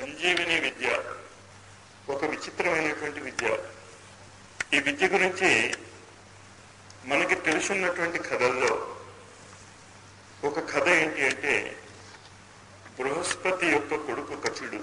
సంజీవిని విద్య ఒక విచిత్రమైనటువంటి విద్య ఈ విద్య గురించి మనకి తెలుసున్నటువంటి కథల్లో ఒక కథ ఏంటి అంటే బృహస్పతి యొక్క కొడుకు కచుడు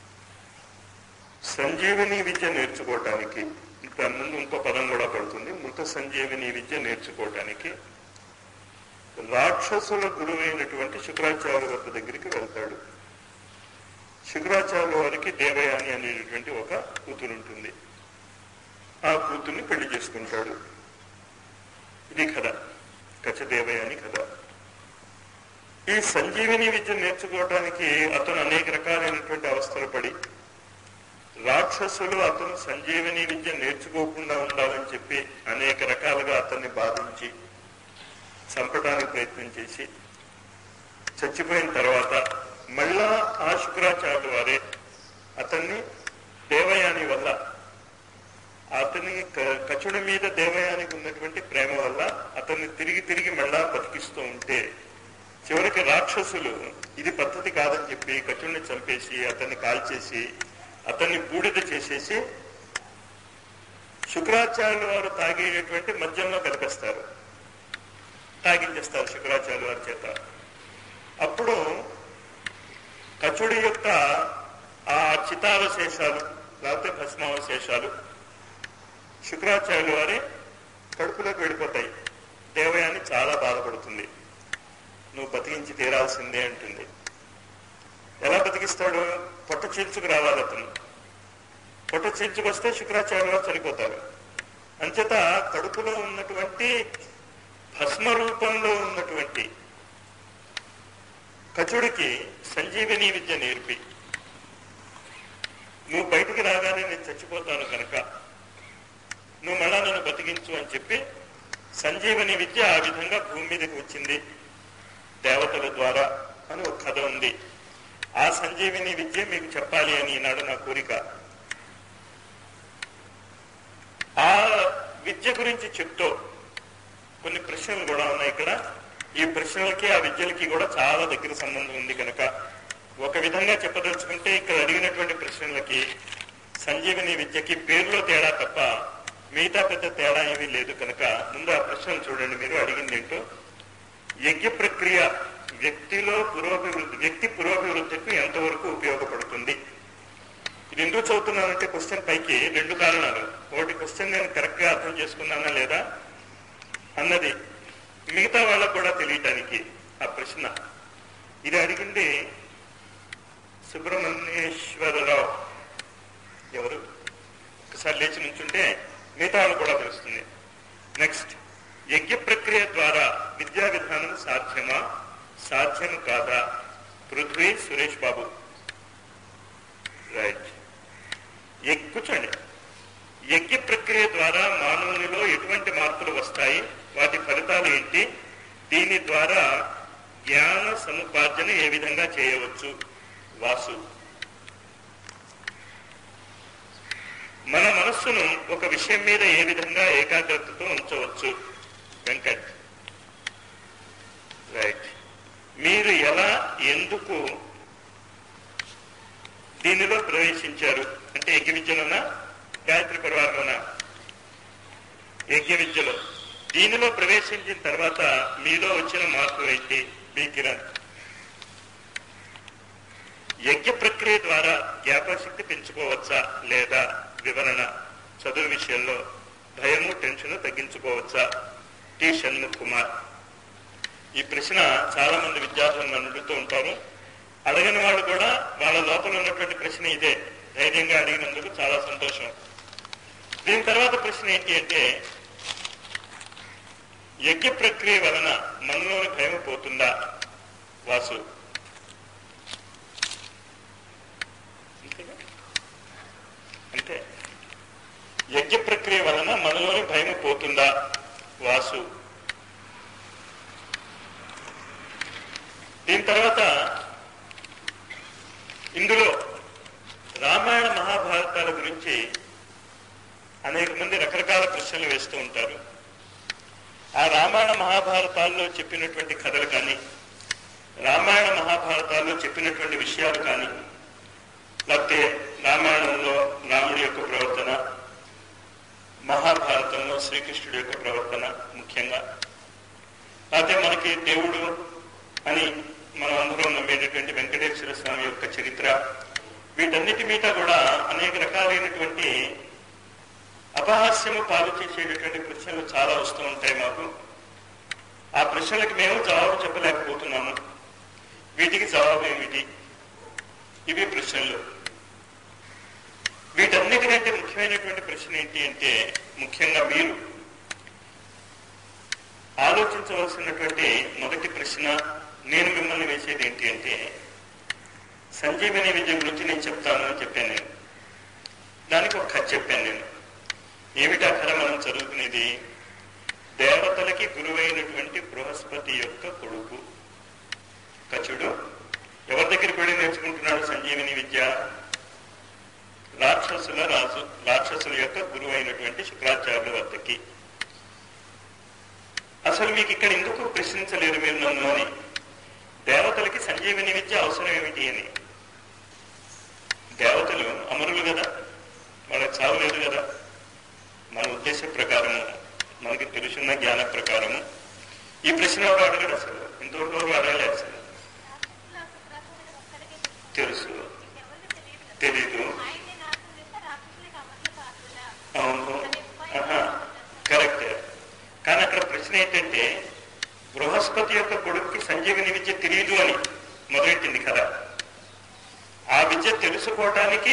సంజీవిని విద్య నేర్చుకోవటానికి ఇంకా ముందు ఇంకో పదం కూడా పడుతుంది మృత సంజీవిని విద్య నేర్చుకోవటానికి రాక్షసుల గురువైనటువంటి శుక్రాచార్య వద్ద దగ్గరికి వెళ్తాడు శుక్రాచార్య వారికి దేవయాని అనేటటువంటి ఒక కూతురు ఉంటుంది ఆ కూతుర్ని పెళ్లి చేసుకుంటాడు ఇది కథ కచదేవయాని కథ ఈ సంజీవిని విద్య నేర్చుకోవటానికి అతను అనేక రకాలైనటువంటి అవస్థలు పడి రాక్షసులు అతను సంజీవిని విద్య నేర్చుకోకుండా ఉండాలని చెప్పి అనేక రకాలుగా అతన్ని బాధించి చంపడానికి ప్రయత్నం చేసి చచ్చిపోయిన తర్వాత మళ్ళా ఆ శుక్రాచార్యుల వారే అతన్ని దేవయాని వల్ల అతని క- కచుడి మీద దేవయానికి ఉన్నటువంటి ప్రేమ వల్ల అతన్ని తిరిగి తిరిగి మళ్ళా బతికిస్తూ ఉంటే చివరికి రాక్షసులు ఇది పద్ధతి కాదని చెప్పి కచుడిని చంపేసి అతన్ని కాల్చేసి అతన్ని బూడిద చేసేసి శుక్రాచార్యుల వారు తాగేటటువంటి మద్యంలో కలిపేస్తారు తాగించేస్తారు శుక్రాచార్యుల వారి చేత అప్పుడు కచుడి యొక్క ఆ చితావశేషాలు లేకపోతే భస్మావశేషాలు శుక్రాచార్యుల వారి కడుపులోకి వెళ్ళిపోతాయి దేవయాని చాలా బాధపడుతుంది నువ్వు బతికించి తీరాల్సిందే అంటుంది ఎలా బతికిస్తాడు పొట్ట చీల్చుకు రావాలి అతను పొట్ట చీల్చుకు వస్తే శుక్రాచార్యుల వారు చనిపోతారు అంచేత కడుపులో ఉన్నటువంటి భస్మ రూపంలో ఉన్నటువంటి కచుడికి సంజీవిని విద్య నేర్పి నువ్వు బయటికి రాగానే నేను చచ్చిపోతాను కనుక నువ్వు మళ్ళా నన్ను బతికించు అని చెప్పి సంజీవని విద్య ఆ విధంగా భూమి మీదకి వచ్చింది దేవతల ద్వారా అని ఒక కథ ఉంది ఆ సంజీవిని విద్య మీకు చెప్పాలి అని ఈనాడు నా కోరిక ఆ విద్య గురించి చెప్తూ కొన్ని ప్రశ్నలు కూడా ఉన్నాయి ఇక్కడ ఈ ప్రశ్నలకి ఆ విద్యలకి కూడా చాలా దగ్గర సంబంధం ఉంది కనుక ఒక విధంగా చెప్పదలుచుకుంటే ఇక్కడ అడిగినటువంటి ప్రశ్నలకి సంజీవని విద్యకి పేరులో తేడా తప్ప మిగతా పెద్ద తేడా ఏమీ లేదు కనుక ముందు ఆ ప్రశ్నలు చూడండి మీరు అడిగింది ఏంటో యజ్ఞ ప్రక్రియ వ్యక్తిలో పురోభివృద్ధి వ్యక్తి పురోభివృద్ధికి ఎంతవరకు ఉపయోగపడుతుంది ఇది ఎందుకు చదువుతున్నానంటే క్వశ్చన్ పైకి రెండు కారణాలు ఒకటి క్వశ్చన్ నేను కరెక్ట్ గా అర్థం చేసుకున్నానా లేదా అన్నది మిగతా వాళ్ళకు కూడా తెలియటానికి ఆ ప్రశ్న ఇది అడిగింది సుబ్రహ్మణ్యేశ్వరరావు ఎవరు ఒకసారి లేచి నుంచుంటే మిగతా వాళ్ళు కూడా తెలుస్తుంది నెక్స్ట్ యజ్ఞ ప్రక్రియ ద్వారా విద్యా విధానం సాధ్యమా సాధ్యం కాదా పృథ్వీ సురేష్ బాబు రైట్ యజ్ఞ- కూర్చోండి యజ్ఞ ప్రక్రియ ద్వారా మానవునిలో ఎటువంటి మార్పులు వస్తాయి వాటి ఫలితాలు ఏంటి దీని ద్వారా జ్ఞాన సముపార్జన ఏ విధంగా చేయవచ్చు వాసు మన మనస్సును ఒక విషయం మీద ఏ విధంగా ఏకాగ్రతతో ఉంచవచ్చు వెంకట్ రైట్ మీరు ఎలా ఎందుకు దీనిలో ప్రవేశించారు అంటే యజ్ఞ విద్యలోనా గాయత్రి పరివారంలోనా యజ్ఞ విద్యలో దీనిలో ప్రవేశించిన తర్వాత మీలో వచ్చిన మార్పు ఏంటి బి కిరణ్ యజ్ఞ ప్రక్రియ ద్వారా జ్ఞాపకశక్తి పెంచుకోవచ్చా లేదా వివరణ చదువు విషయంలో భయము టెన్షన్ తగ్గించుకోవచ్చా టి షణ్ముఖ్ కుమార్ ఈ ప్రశ్న చాలా మంది విద్యార్థులు నన్ను అడుగుతూ ఉంటారు అడగని వాళ్ళు కూడా వాళ్ళ లోపల ఉన్నటువంటి ప్రశ్న ఇదే ధైర్యంగా అడిగినందుకు చాలా సంతోషం దీని తర్వాత ప్రశ్న ఏంటి అంటే యజ్ఞ ప్రక్రియ వలన మనలోని భయం పోతుందా వాసు అంతేగా? అంతే యజ్ఞ ప్రక్రియ వలన మనలోని భయం పోతుందా వాసు దీని తర్వాత ఇందులో రామాయణ మహాభారతాల గురించి అనేక మంది రకరకాల ప్రశ్నలు వేస్తూ ఉంటారు ఆ రామాయణ మహాభారతాల్లో చెప్పినటువంటి కథలు కానీ రామాయణ మహాభారతాల్లో చెప్పినటువంటి విషయాలు కానీ లేకపోతే రామాయణంలో రాముడి యొక్క ప్రవర్తన మహాభారతంలో శ్రీకృష్ణుడి యొక్క ప్రవర్తన ముఖ్యంగా లేకపోతే మనకి దేవుడు అని మనం అందరం నమ్మేటటువంటి వెంకటేశ్వర స్వామి యొక్క చరిత్ర వీటన్నిటి మీద కూడా అనేక రకాలైనటువంటి అపహాస్యము పాలు చేసేటటువంటి ప్రశ్నలు చాలా వస్తూ ఉంటాయి మాకు ఆ ప్రశ్నలకు మేము జవాబు చెప్పలేకపోతున్నాము వీటికి జవాబు ఏమిటి ఇవి ప్రశ్నలు వీటన్నిటికంటే ముఖ్యమైనటువంటి ప్రశ్న ఏంటి అంటే ముఖ్యంగా మీరు ఆలోచించవలసినటువంటి మొదటి ప్రశ్న నేను మిమ్మల్ని వేసేది ఏంటి అంటే సంజీవని విద్య గురించి నేను చెప్తాను అని చెప్పాను నేను దానికి ఒక కథ చెప్పాను నేను ఏమిటా కథ మనం చదువుకునేది దేవతలకి గురువైనటువంటి బృహస్పతి యొక్క కొడుకు కచుడు ఎవరి దగ్గరికి వెళ్ళి నేర్చుకుంటున్నాడు సంజీవిని విద్య రాక్షసుల రాజు రాక్షసుల యొక్క గురువు అయినటువంటి శుక్రాచార్యుల వద్దకి అసలు మీకు ఇక్కడ ఎందుకు ప్రశ్నించలేరు మీరు నన్ను అని దేవతలకి సంజీవిని విద్య అవసరం ఏమిటి అని దేవతలు అమరులు కదా వాళ్ళకి చావు లేదు కదా మన ఉద్దేశ ప్రకారము మనకి తెలుసున్న జ్ఞాన ప్రకారము ఈ ప్రశ్న ఎవరు అడగడు అసలు ఇంతవరకు ఎవరు అడగలేదు అసలు తెలుసు తెలీదు అవును ఆహా, కరెక్ట్ కానీ అక్కడ ప్రశ్న ఏంటంటే బృహస్పతి యొక్క కొడుక్కి సంజీవిని విద్య తెలియదు అని మొదలెట్టింది కదా ఆ విద్య తెలుసుకోవటానికి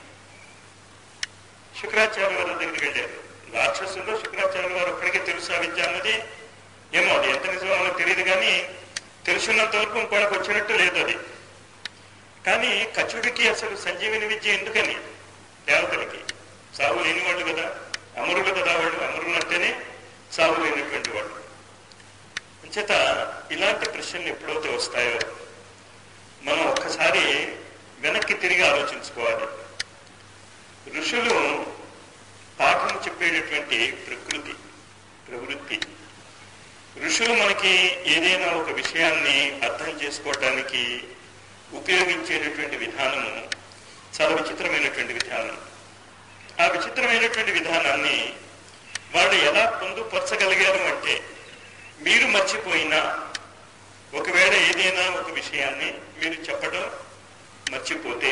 శుక్రాచార్య వారి దగ్గరికి వెళ్ళారు రాక్షసుల్లో శుక్రాచార్య వారు ఒక్కడికే తెలుసు ఆ విద్య అన్నది ఏమో అది ఎంత నిజమో మనకు తెలియదు కానీ తెలుసున్నంత వరకు ఇంకోళ్ళకి వచ్చినట్టు లేదు అది కానీ కచుడికి అసలు సంజీవిని విద్య ఎందుకని దేవతలకి సాగు లేని వాళ్ళు కదా అమరులు కదా వాళ్ళు అమరులు అంటేనే సాగు లేనటువంటి వాళ్ళు అంచేత ఇలాంటి ప్రశ్నలు ఎప్పుడైతే వస్తాయో మనం ఒక్కసారి వెనక్కి తిరిగి ఆలోచించుకోవాలి ఋషులు పాఠం చెప్పేటటువంటి ప్రకృతి ప్రవృత్తి ఋషులు మనకి ఏదైనా ఒక విషయాన్ని అర్థం చేసుకోవటానికి ఉపయోగించేటటువంటి విధానము చాలా విచిత్రమైనటువంటి విధానం ఆ విచిత్రమైనటువంటి విధానాన్ని వాళ్ళు ఎలా పొందుపరచగలిగారు అంటే మీరు మర్చిపోయినా ఒకవేళ ఏదైనా ఒక విషయాన్ని మీరు చెప్పడం మర్చిపోతే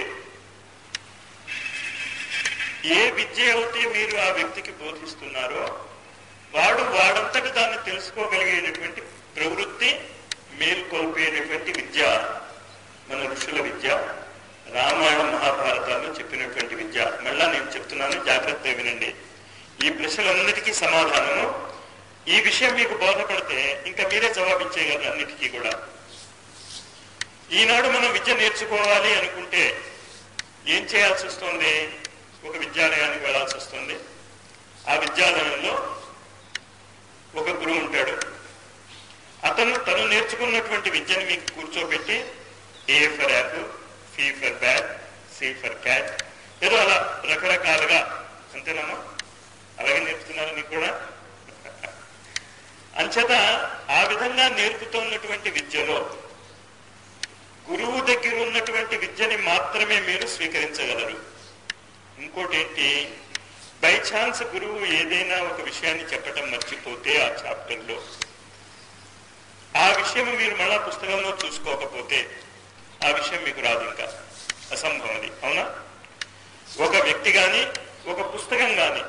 ఏ విద్య అయితే మీరు ఆ వ్యక్తికి బోధిస్తున్నారో వాడు వాడంతటి దాన్ని తెలుసుకోగలిగేటటువంటి ప్రవృత్తి మేల్కొల్పేటటువంటి విద్య మన ఋషుల విద్య రామాయణ మహాభారతాల్లో చెప్పినటువంటి విద్య మళ్ళా నేను చెప్తున్నాను జాగ్రత్తగా వినండి ఈ ప్రశ్నలన్నిటికీ సమాధానము ఈ విషయం మీకు బోధపడితే ఇంకా మీరే జవాబిచ్చేయగలరు అన్నిటికీ కూడా ఈనాడు మనం విద్య నేర్చుకోవాలి అనుకుంటే ఏం చేయాల్సి వస్తుంది ఒక విద్యాలయానికి వెళ్ళాల్సి వస్తుంది ఆ విద్యాలయంలో ఒక గురువు ఉంటాడు అతను తను నేర్చుకున్నటువంటి విద్యను మీకు కూర్చోబెట్టి A for apple C for bat C for cat ఏదో అలా రకరకాలుగా అంతేనమ్మా అలాగే నేర్పుతున్నారు నీకు కూడా అంచేత ఆ విధంగా నేర్పుతున్నటువంటి విద్యలో గురువు దగ్గర ఉన్నటువంటి విద్యని మాత్రమే మీరు స్వీకరించగలరు ఇంకోటి ఏంటి బై ఛాన్స్ గురువు ఏదైనా ఒక విషయాన్ని చెప్పటం మర్చిపోతే ఆ చాప్టర్లో ఆ విషయం మీరు మళ్ళా పుస్తకంలో చూసుకోకపోతే ఆ విషయం మీకు రాదు ఇంకా అసంభవం అది అవునా ఒక వ్యక్తి కానీ ఒక పుస్తకం కానీ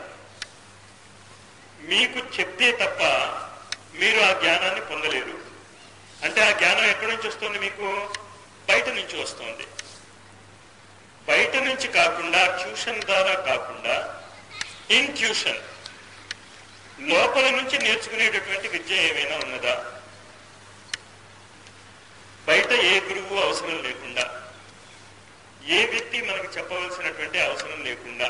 మీకు చెప్తే తప్ప మీరు ఆ జ్ఞానాన్ని పొందలేరు అంటే ఆ జ్ఞానం ఎక్కడి నుంచి వస్తుంది మీకు బయట నుంచి వస్తుంది బయట నుంచి కాకుండా ట్యూషన్ ద్వారా కాకుండా ఇన్ ట్యూషన్ లోపల నుంచి నేర్చుకునేటటువంటి విద్య ఏమైనా ఉన్నదా బయట ఏ గురువు అవసరం లేకుండా ఏ వ్యక్తి మనకు చెప్పవలసినటువంటి అవసరం లేకుండా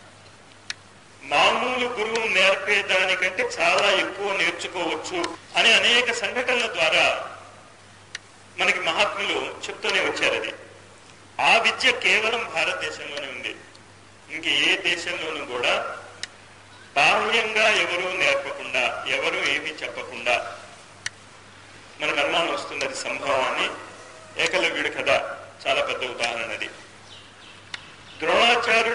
మామూలు గురువు నేర్పే దానికంటే చాలా ఎక్కువ నేర్చుకోవచ్చు అని అనేక సంఘటనల ద్వారా మనకి మహాత్ములు చెప్తూనే వచ్చారు అది ఆ విద్య కేవలం భారతదేశంలోనే ఉంది ఇంక ఏ దేశంలోనూ కూడా బాహ్యంగా ఎవరూ నేర్పకుండా ఎవరు ఏమీ చెప్పకుండా మనకు అనుమానం వస్తుంది అది సంభవం అని ఏకలవ్యుడి కథ చాలా పెద్ద ఉదాహరణ అది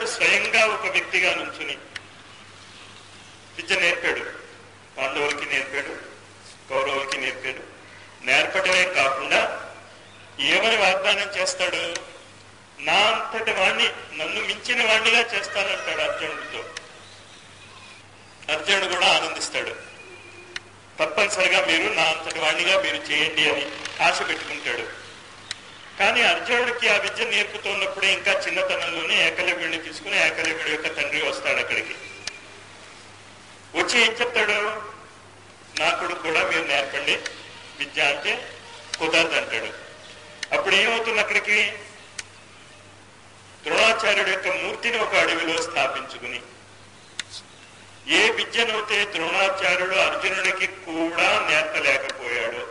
స్వయంగా ఒక వ్యక్తిగా నుంచుని విద్య నేర్పాడు పాండవులకి నేర్పాడు కౌరవులకి నేర్పాడు నేర్పడమే కాకుండా ఏమని వాగ్దానం చేస్తాడు నా అంతటి వాణ్ణి నన్ను మించిన వాణ్ణిగా చేస్తానంటాడు అర్జునుడితో అర్జునుడు కూడా ఆనందిస్తాడు తప్పనిసరిగా మీరు నా అంతటి వాణ్ణిగా మీరు చేయండి అని ఆశ పెట్టుకుంటాడు కానీ అర్జునుడికి ఆ విద్య నేర్పుతున్నప్పుడే ఇంకా చిన్నతనంలోనే ఏకలవ్యుడిని తీసుకుని ఏకలవ్యుడి యొక్క తండ్రి వస్తాడు అక్కడికి వచ్చి ఏం చెప్తాడు నా కొడుకు కూడా మీరు నేర్పండి విద్య అంటే కుదరదు అంటాడు అప్పుడు ఏమవుతుంది అక్కడికి ద్రోణాచార్యుడి యొక్క మూర్తిని ఒక అడవిలో స్థాపించుకుని ఏ విద్యనైతే ద్రోణాచార్యుడు అర్జునుడికి కూడా నేర్పలేకపోయాడు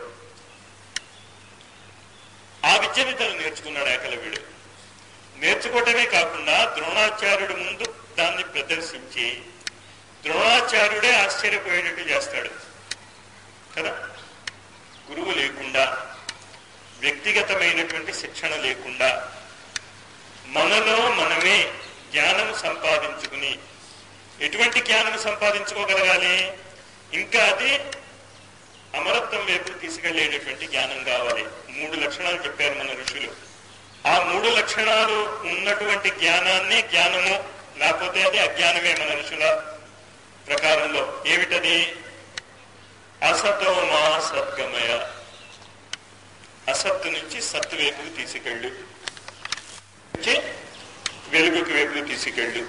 ఆ విద్యని తను నేర్చుకున్నాడు ఏకలవ్యుడు నేర్చుకోవటమే కాకుండా ద్రోణాచార్యుడు ముందు దాన్ని ప్రదర్శించి ద్రోణాచార్యుడే ఆశ్చర్యపోయేటట్టు చేస్తాడు కదా గురువు లేకుండా వ్యక్తిగతమైనటువంటి శిక్షణ లేకుండా మనలో మనమే జ్ఞానం సంపాదించుకుని ఎటువంటి జ్ఞానం సంపాదించుకోగలగాలి ఇంకా అది అమరత్వం వైపు తీసుకెళ్లేటటువంటి జ్ఞానం కావాలి మూడు లక్షణాలు చెప్పారు మన ఋషులు ఆ మూడు లక్షణాలు ఉన్నటువంటి జ్ఞానాన్ని జ్ఞానము లేకపోతే అది అజ్ఞానమే మన ఋషుల ప్రకారంలో ఏమిటది అసతో మా సద్గమయ అసత్తు నుంచి సత్తు వైపుకు తీసుకెళ్ళు నుంచి వెలుగుకి వైపుకు తీసుకెళ్ళు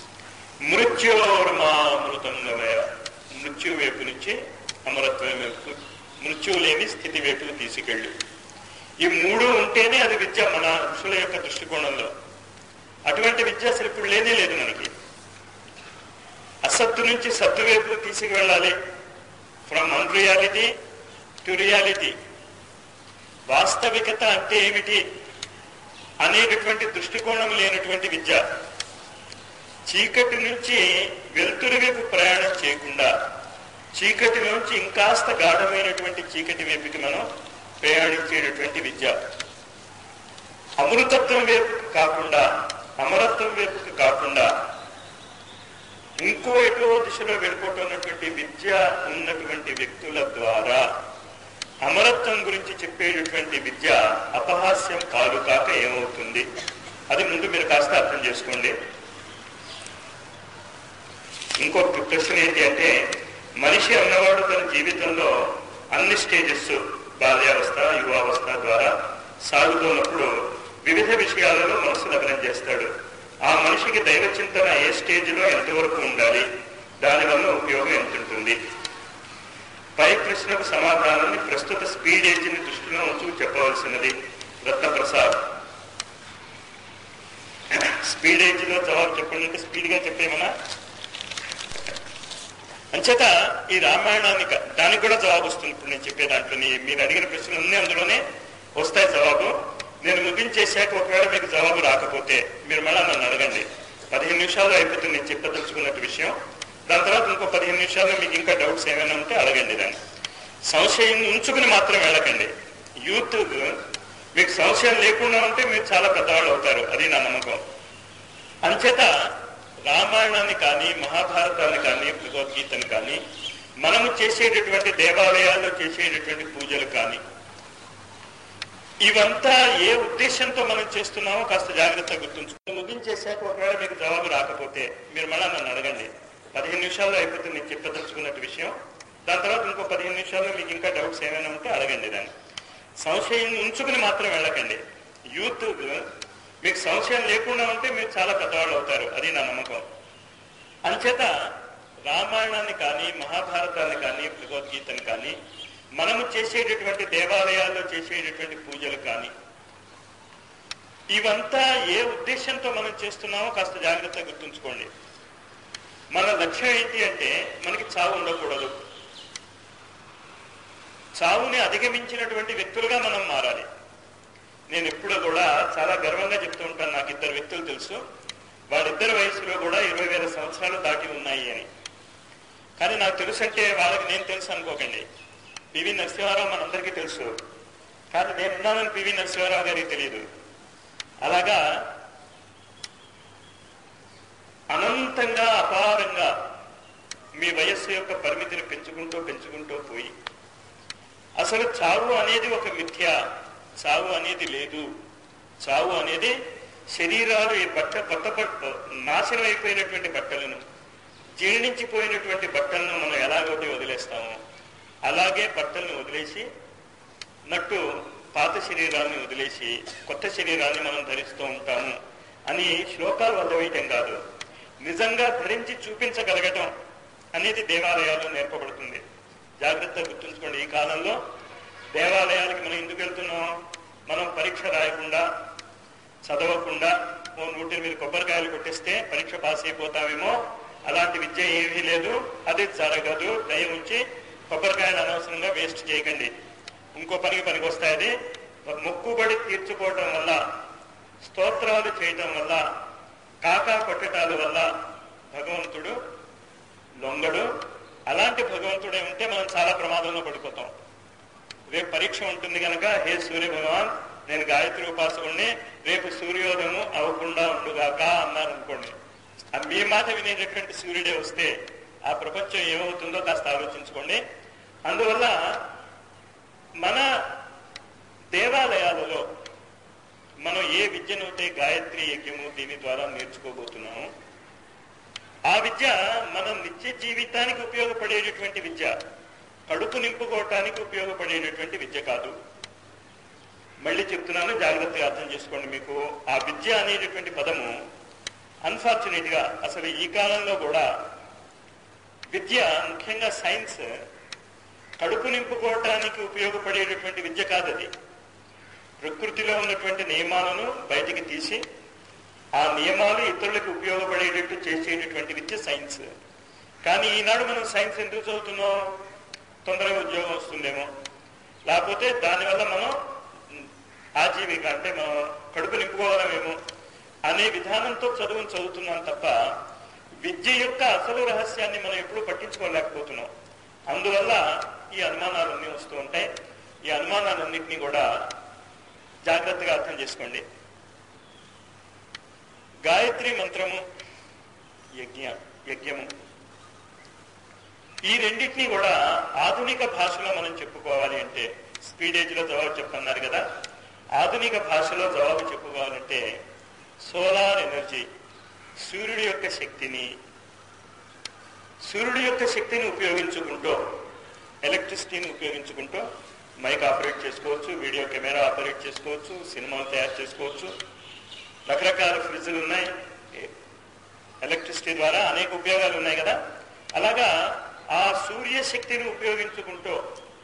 మృత్యోర్మామృతంగమయ మృత్యు వైపు నుంచి అమరత్వం వైపు మృత్యువు లేని స్థితి వైపుకు తీసుకెళ్ళు ఈ మూడు ఉంటేనే అది విద్య మన ఋషుల యొక్క దృష్టికోణంలో అటువంటి విద్య అసలు ఇప్పుడు లేనే లేదు మనకి అసత్తు నుంచి సత్తు వైపు తీసుకువెళ్ళాలి from unreality to reality వాస్తవికత అంటే ఏమిటి అనేటటువంటి దృష్టికోణం లేనటువంటి విద్య చీకటి నుంచి వెలుతురు వైపు ప్రయాణం చేయకుండా చీకటి నుంచి ఇంకాస్త గాఢమైనటువంటి చీకటి వైపుకి మనం ప్రయాణించేటటువంటి విద్య అమృతత్వం వైపుకి కాకుండా అమరత్వం వైపుకి కాకుండా ఇంకో ఎటో దిశలో వెళ్ళిపోతున్నటువంటి విద్య ఉన్నటువంటి వ్యక్తుల ద్వారా అమరత్వం గురించి చెప్పేటటువంటి విద్య అపహాస్యం కాదు కాక ఏమవుతుంది అది ముందు మీరు కాస్త అర్థం చేసుకోండి ఇంకొక ప్రశ్న ఏంటి అంటే మనిషి అన్నవాడు తన జీవితంలో అన్ని స్టేజెస్ బాల్యావస్థ యువావస్థ ద్వారా సాగుతున్నప్పుడు వివిధ విషయాలలో మనసు లగ్నం చేస్తాడు ఆ మనిషికి దైవ చింతన ఏ స్టేజ్లో ఎంతవరకు ఉండాలి దానివల్ల ఉపయోగం ఎంత ఉంటుంది పై ప్రశ్నకు సమాధానాన్ని ప్రస్తుత స్పీడ్ ఏజ్ని దృష్టిలో ఉంచు చెప్పవలసినది రత్నప్రసాద్ స్పీడ్ ఏజ్ లో జవాబు చెప్పండి అంటే స్పీడ్ గా చెప్పేమన్నా అంచేత ఈ రామాయణానికి దానికి కూడా జవాబు వస్తుంది ఇప్పుడు నేను చెప్పే దాంట్లో మీరు అడిగిన ప్రశ్నలు అన్నీ అందులోనే వస్తాయి జవాబు నేను ముగించేశాక ఒకవేళ మీకు జవాబు రాకపోతే మీరు మళ్ళీ నన్ను అడగండి పదిహేను నిమిషాలు అయిపోతుంది నేను చెప్పదలుచుకున్నట్టు విషయం దాని తర్వాత ఇంకో పదిహేను నిమిషాల్లో మీకు ఇంకా డౌట్స్ ఏమైనా ఉంటే అడగండి దాన్ని సంశయం ఉంచుకుని మాత్రం వెళ్ళకండి యూత్ మీకు సంశయం లేకుండా ఉంటే మీరు చాలా పెద్దవాళ్ళు అవుతారు అది నా నమ్మకం అంచేత రామాయణాన్ని కానీ మహాభారతాన్ని కానీ భగవద్గీతను కానీ మనము చేసేటటువంటి దేవాలయాల్లో చేసేటటువంటి పూజలు కానీ ఇవంతా ఏ ఉద్దేశంతో మనం చేస్తున్నామో కాస్త జాగ్రత్తగా గుర్తుంచుకో ముగించేశాక ఒకవేళ మీకు జవాబు రాకపోతే మీరు మళ్ళీ నన్ను అడగండి పదిహేను నిమిషాల్లో అయిపోతుంది నేను చెప్పదలుచుకున్నట్టు విషయం దాని తర్వాత ఇంకో పదిహేను నిమిషాల్లో మీకు ఇంకా డౌట్స్ ఏమైనా ఉంటే అడగండి దాన్ని సంశయం ఉంచుకుని మాత్రం వెళ్ళకండి యూత్ మీకు సంశయం లేకుండా ఉంటే మీరు చాలా పెద్దవాళ్ళు అవుతారు అది నా నమ్మకం అంచేత రామాయణాన్ని కానీ మహాభారతాన్ని కానీ భగవద్గీతను కానీ మనము చేసేటటువంటి దేవాలయాల్లో చేసేటటువంటి పూజలు కానీ ఇవంతా ఏ ఉద్దేశంతో మనం చేస్తున్నామో కాస్త జాగ్రత్తగా గుర్తుంచుకోండి మన లక్ష్యం ఏంటి అంటే మనకి చావు ఉండకూడదు చావుని అధిగమించినటువంటి వ్యక్తులుగా మనం మారాలి నేను ఎప్పుడూ కూడా చాలా గర్వంగా చెప్తూ ఉంటాను నాకు ఇద్దరు వ్యక్తులు తెలుసు వాళ్ళిద్దరి వయసులో కూడా ఇరవై వేల సంవత్సరాలు దాటి ఉన్నాయి అని కానీ నాకు తెలుసు అంటే వాళ్ళకి నేను తెలుసు అనుకోకండి పివి నరసింహారావు మనందరికీ తెలుసు కానీ నేనున్నానని పివి నరసింహారావు గారికి తెలియదు అలాగా అనంతంగా అపారంగా మీ వయస్సు యొక్క పరిమితిని పెంచుకుంటూ పెంచుకుంటూ పోయి అసలు చావు అనేది ఒక మిథ్య చావు అనేది లేదు చావు అనేది శరీరాలు ఈ బట్ట కొత్త బట్ట నాశనం అయిపోయినటువంటి బట్టలను జీర్ణించిపోయినటువంటి బట్టలను మనం ఎలాగైతే వదిలేస్తామో అలాగే బట్టలను వదిలేసి నట్టు పాత శరీరాన్ని వదిలేసి కొత్త శరీరాన్ని మనం ధరిస్తూ ఉంటాము అని శ్లోకాలు వదిలేయటం కాదు నిజంగా ధరించి చూపించగలగటం అనేది దేవాలయాల్లో నేర్పబడుతుంది జాగ్రత్తగా గుర్తుంచుకోండి ఈ కాలంలో దేవాలయాలకి మనం ఎందుకు వెళ్తున్నాం మనం పరీక్ష రాయకుండా చదవకుండా ఓ నూటి ఎనిమిది కొబ్బరికాయలు కొట్టిస్తే పరీక్ష పాస్ అయిపోతామేమో అలాంటి విద్య ఏమీ లేదు అది జరగదు దయ ఉంచి కొబ్బరికాయలు అనవసరంగా వేస్ట్ చేయకండి ఇంకో పనికి పనికి వస్తాయి అది మొక్కుబడి తీర్చుకోవటం వల్ల స్తోత్రాలు చేయటం వల్ల కాకా కొట్టటాల వల్ల భగవంతుడు లొంగడు అలాంటి భగవంతుడే ఉంటే మనం చాలా ప్రమాదంలో పడిపోతాం రేపు పరీక్ష ఉంటుంది కనుక హే సూర్య భగవాన్ నేను గాయత్రి ఉపాసకుడిని రేపు సూర్యోదయము అవ్వకుండా ఉండుగాక అన్నారనుకోండి ఆ మీ మాట వినేటటువంటి సూర్యుడే వస్తే ఆ ప్రపంచం ఏమవుతుందో కాస్త ఆలోచించుకోండి అందువల్ల మన దేవాలయాలలో మనం ఏ విద్యనైతే గాయత్రి యజ్ఞము దీని ద్వారా నేర్చుకోబోతున్నాము ఆ విద్య మన నిత్య జీవితానికి ఉపయోగపడేటటువంటి విద్య కడుపు నింపుకోవటానికి ఉపయోగపడేటటువంటి విద్య కాదు మళ్ళీ చెప్తున్నాను జాగ్రత్తగా అర్థం చేసుకోండి మీకు ఆ విద్య అనేటటువంటి పదము అన్ఫార్చునేట్ గా అసలు ఈ కాలంలో కూడా విద్య ముఖ్యంగా సైన్స్ కడుపు నింపుకోవటానికి ఉపయోగపడేటటువంటి విద్య కాదు అది ప్రకృతిలో ఉన్నటువంటి నియమాలను బయటికి తీసి ఆ నియమాలు ఇతరులకు ఉపయోగపడేటట్టు చేసేటటువంటి విద్య సైన్స్ కానీ ఈనాడు మనం సైన్స్ ఎందుకు చదువుతున్నాం తొందరగా ఉద్యోగం వస్తుందేమో లేకపోతే దానివల్ల మనం ఆజీవిక అంటే మనం కడుపు నింపుకోగలమేమో అనే విధానంతో చదువును చదువుతున్నాం తప్ప విద్య యొక్క అసలు రహస్యాన్ని మనం ఎప్పుడూ పట్టించుకోలేకపోతున్నాం అందువల్ల ఈ అనుమానాలన్నీ వస్తూ ఉంటాయి ఈ అనుమానాలన్నింటినీ కూడా జాగ్రత్తగా అర్థం చేసుకోండి గాయత్రి మంత్రము యజ్ఞ యజ్ఞము ఈ రెండింటినీ కూడా ఆధునిక భాషలో మనం చెప్పుకోవాలి అంటే స్పీడేజ్ లో జవాబు చెప్పన్నారు కదా ఆధునిక భాషలో జవాబు చెప్పుకోవాలంటే సోలార్ ఎనర్జీ సూర్యుడి యొక్క శక్తిని సూర్యుడి యొక్క శక్తిని ఉపయోగించుకుంటూ ఎలక్ట్రిసిటీని ఉపయోగించుకుంటూ మైక్ ఆపరేట్ చేసుకోవచ్చు వీడియో కెమెరా ఆపరేట్ చేసుకోవచ్చు సినిమాలు తయారు చేసుకోవచ్చు రకరకాల ఫ్రిడ్జ్లు ఉన్నాయి ఎలక్ట్రిసిటీ ద్వారా అనేక ఉపయోగాలు ఉన్నాయి కదా అలాగా ఆ సూర్య శక్తిని ఉపయోగించుకుంటూ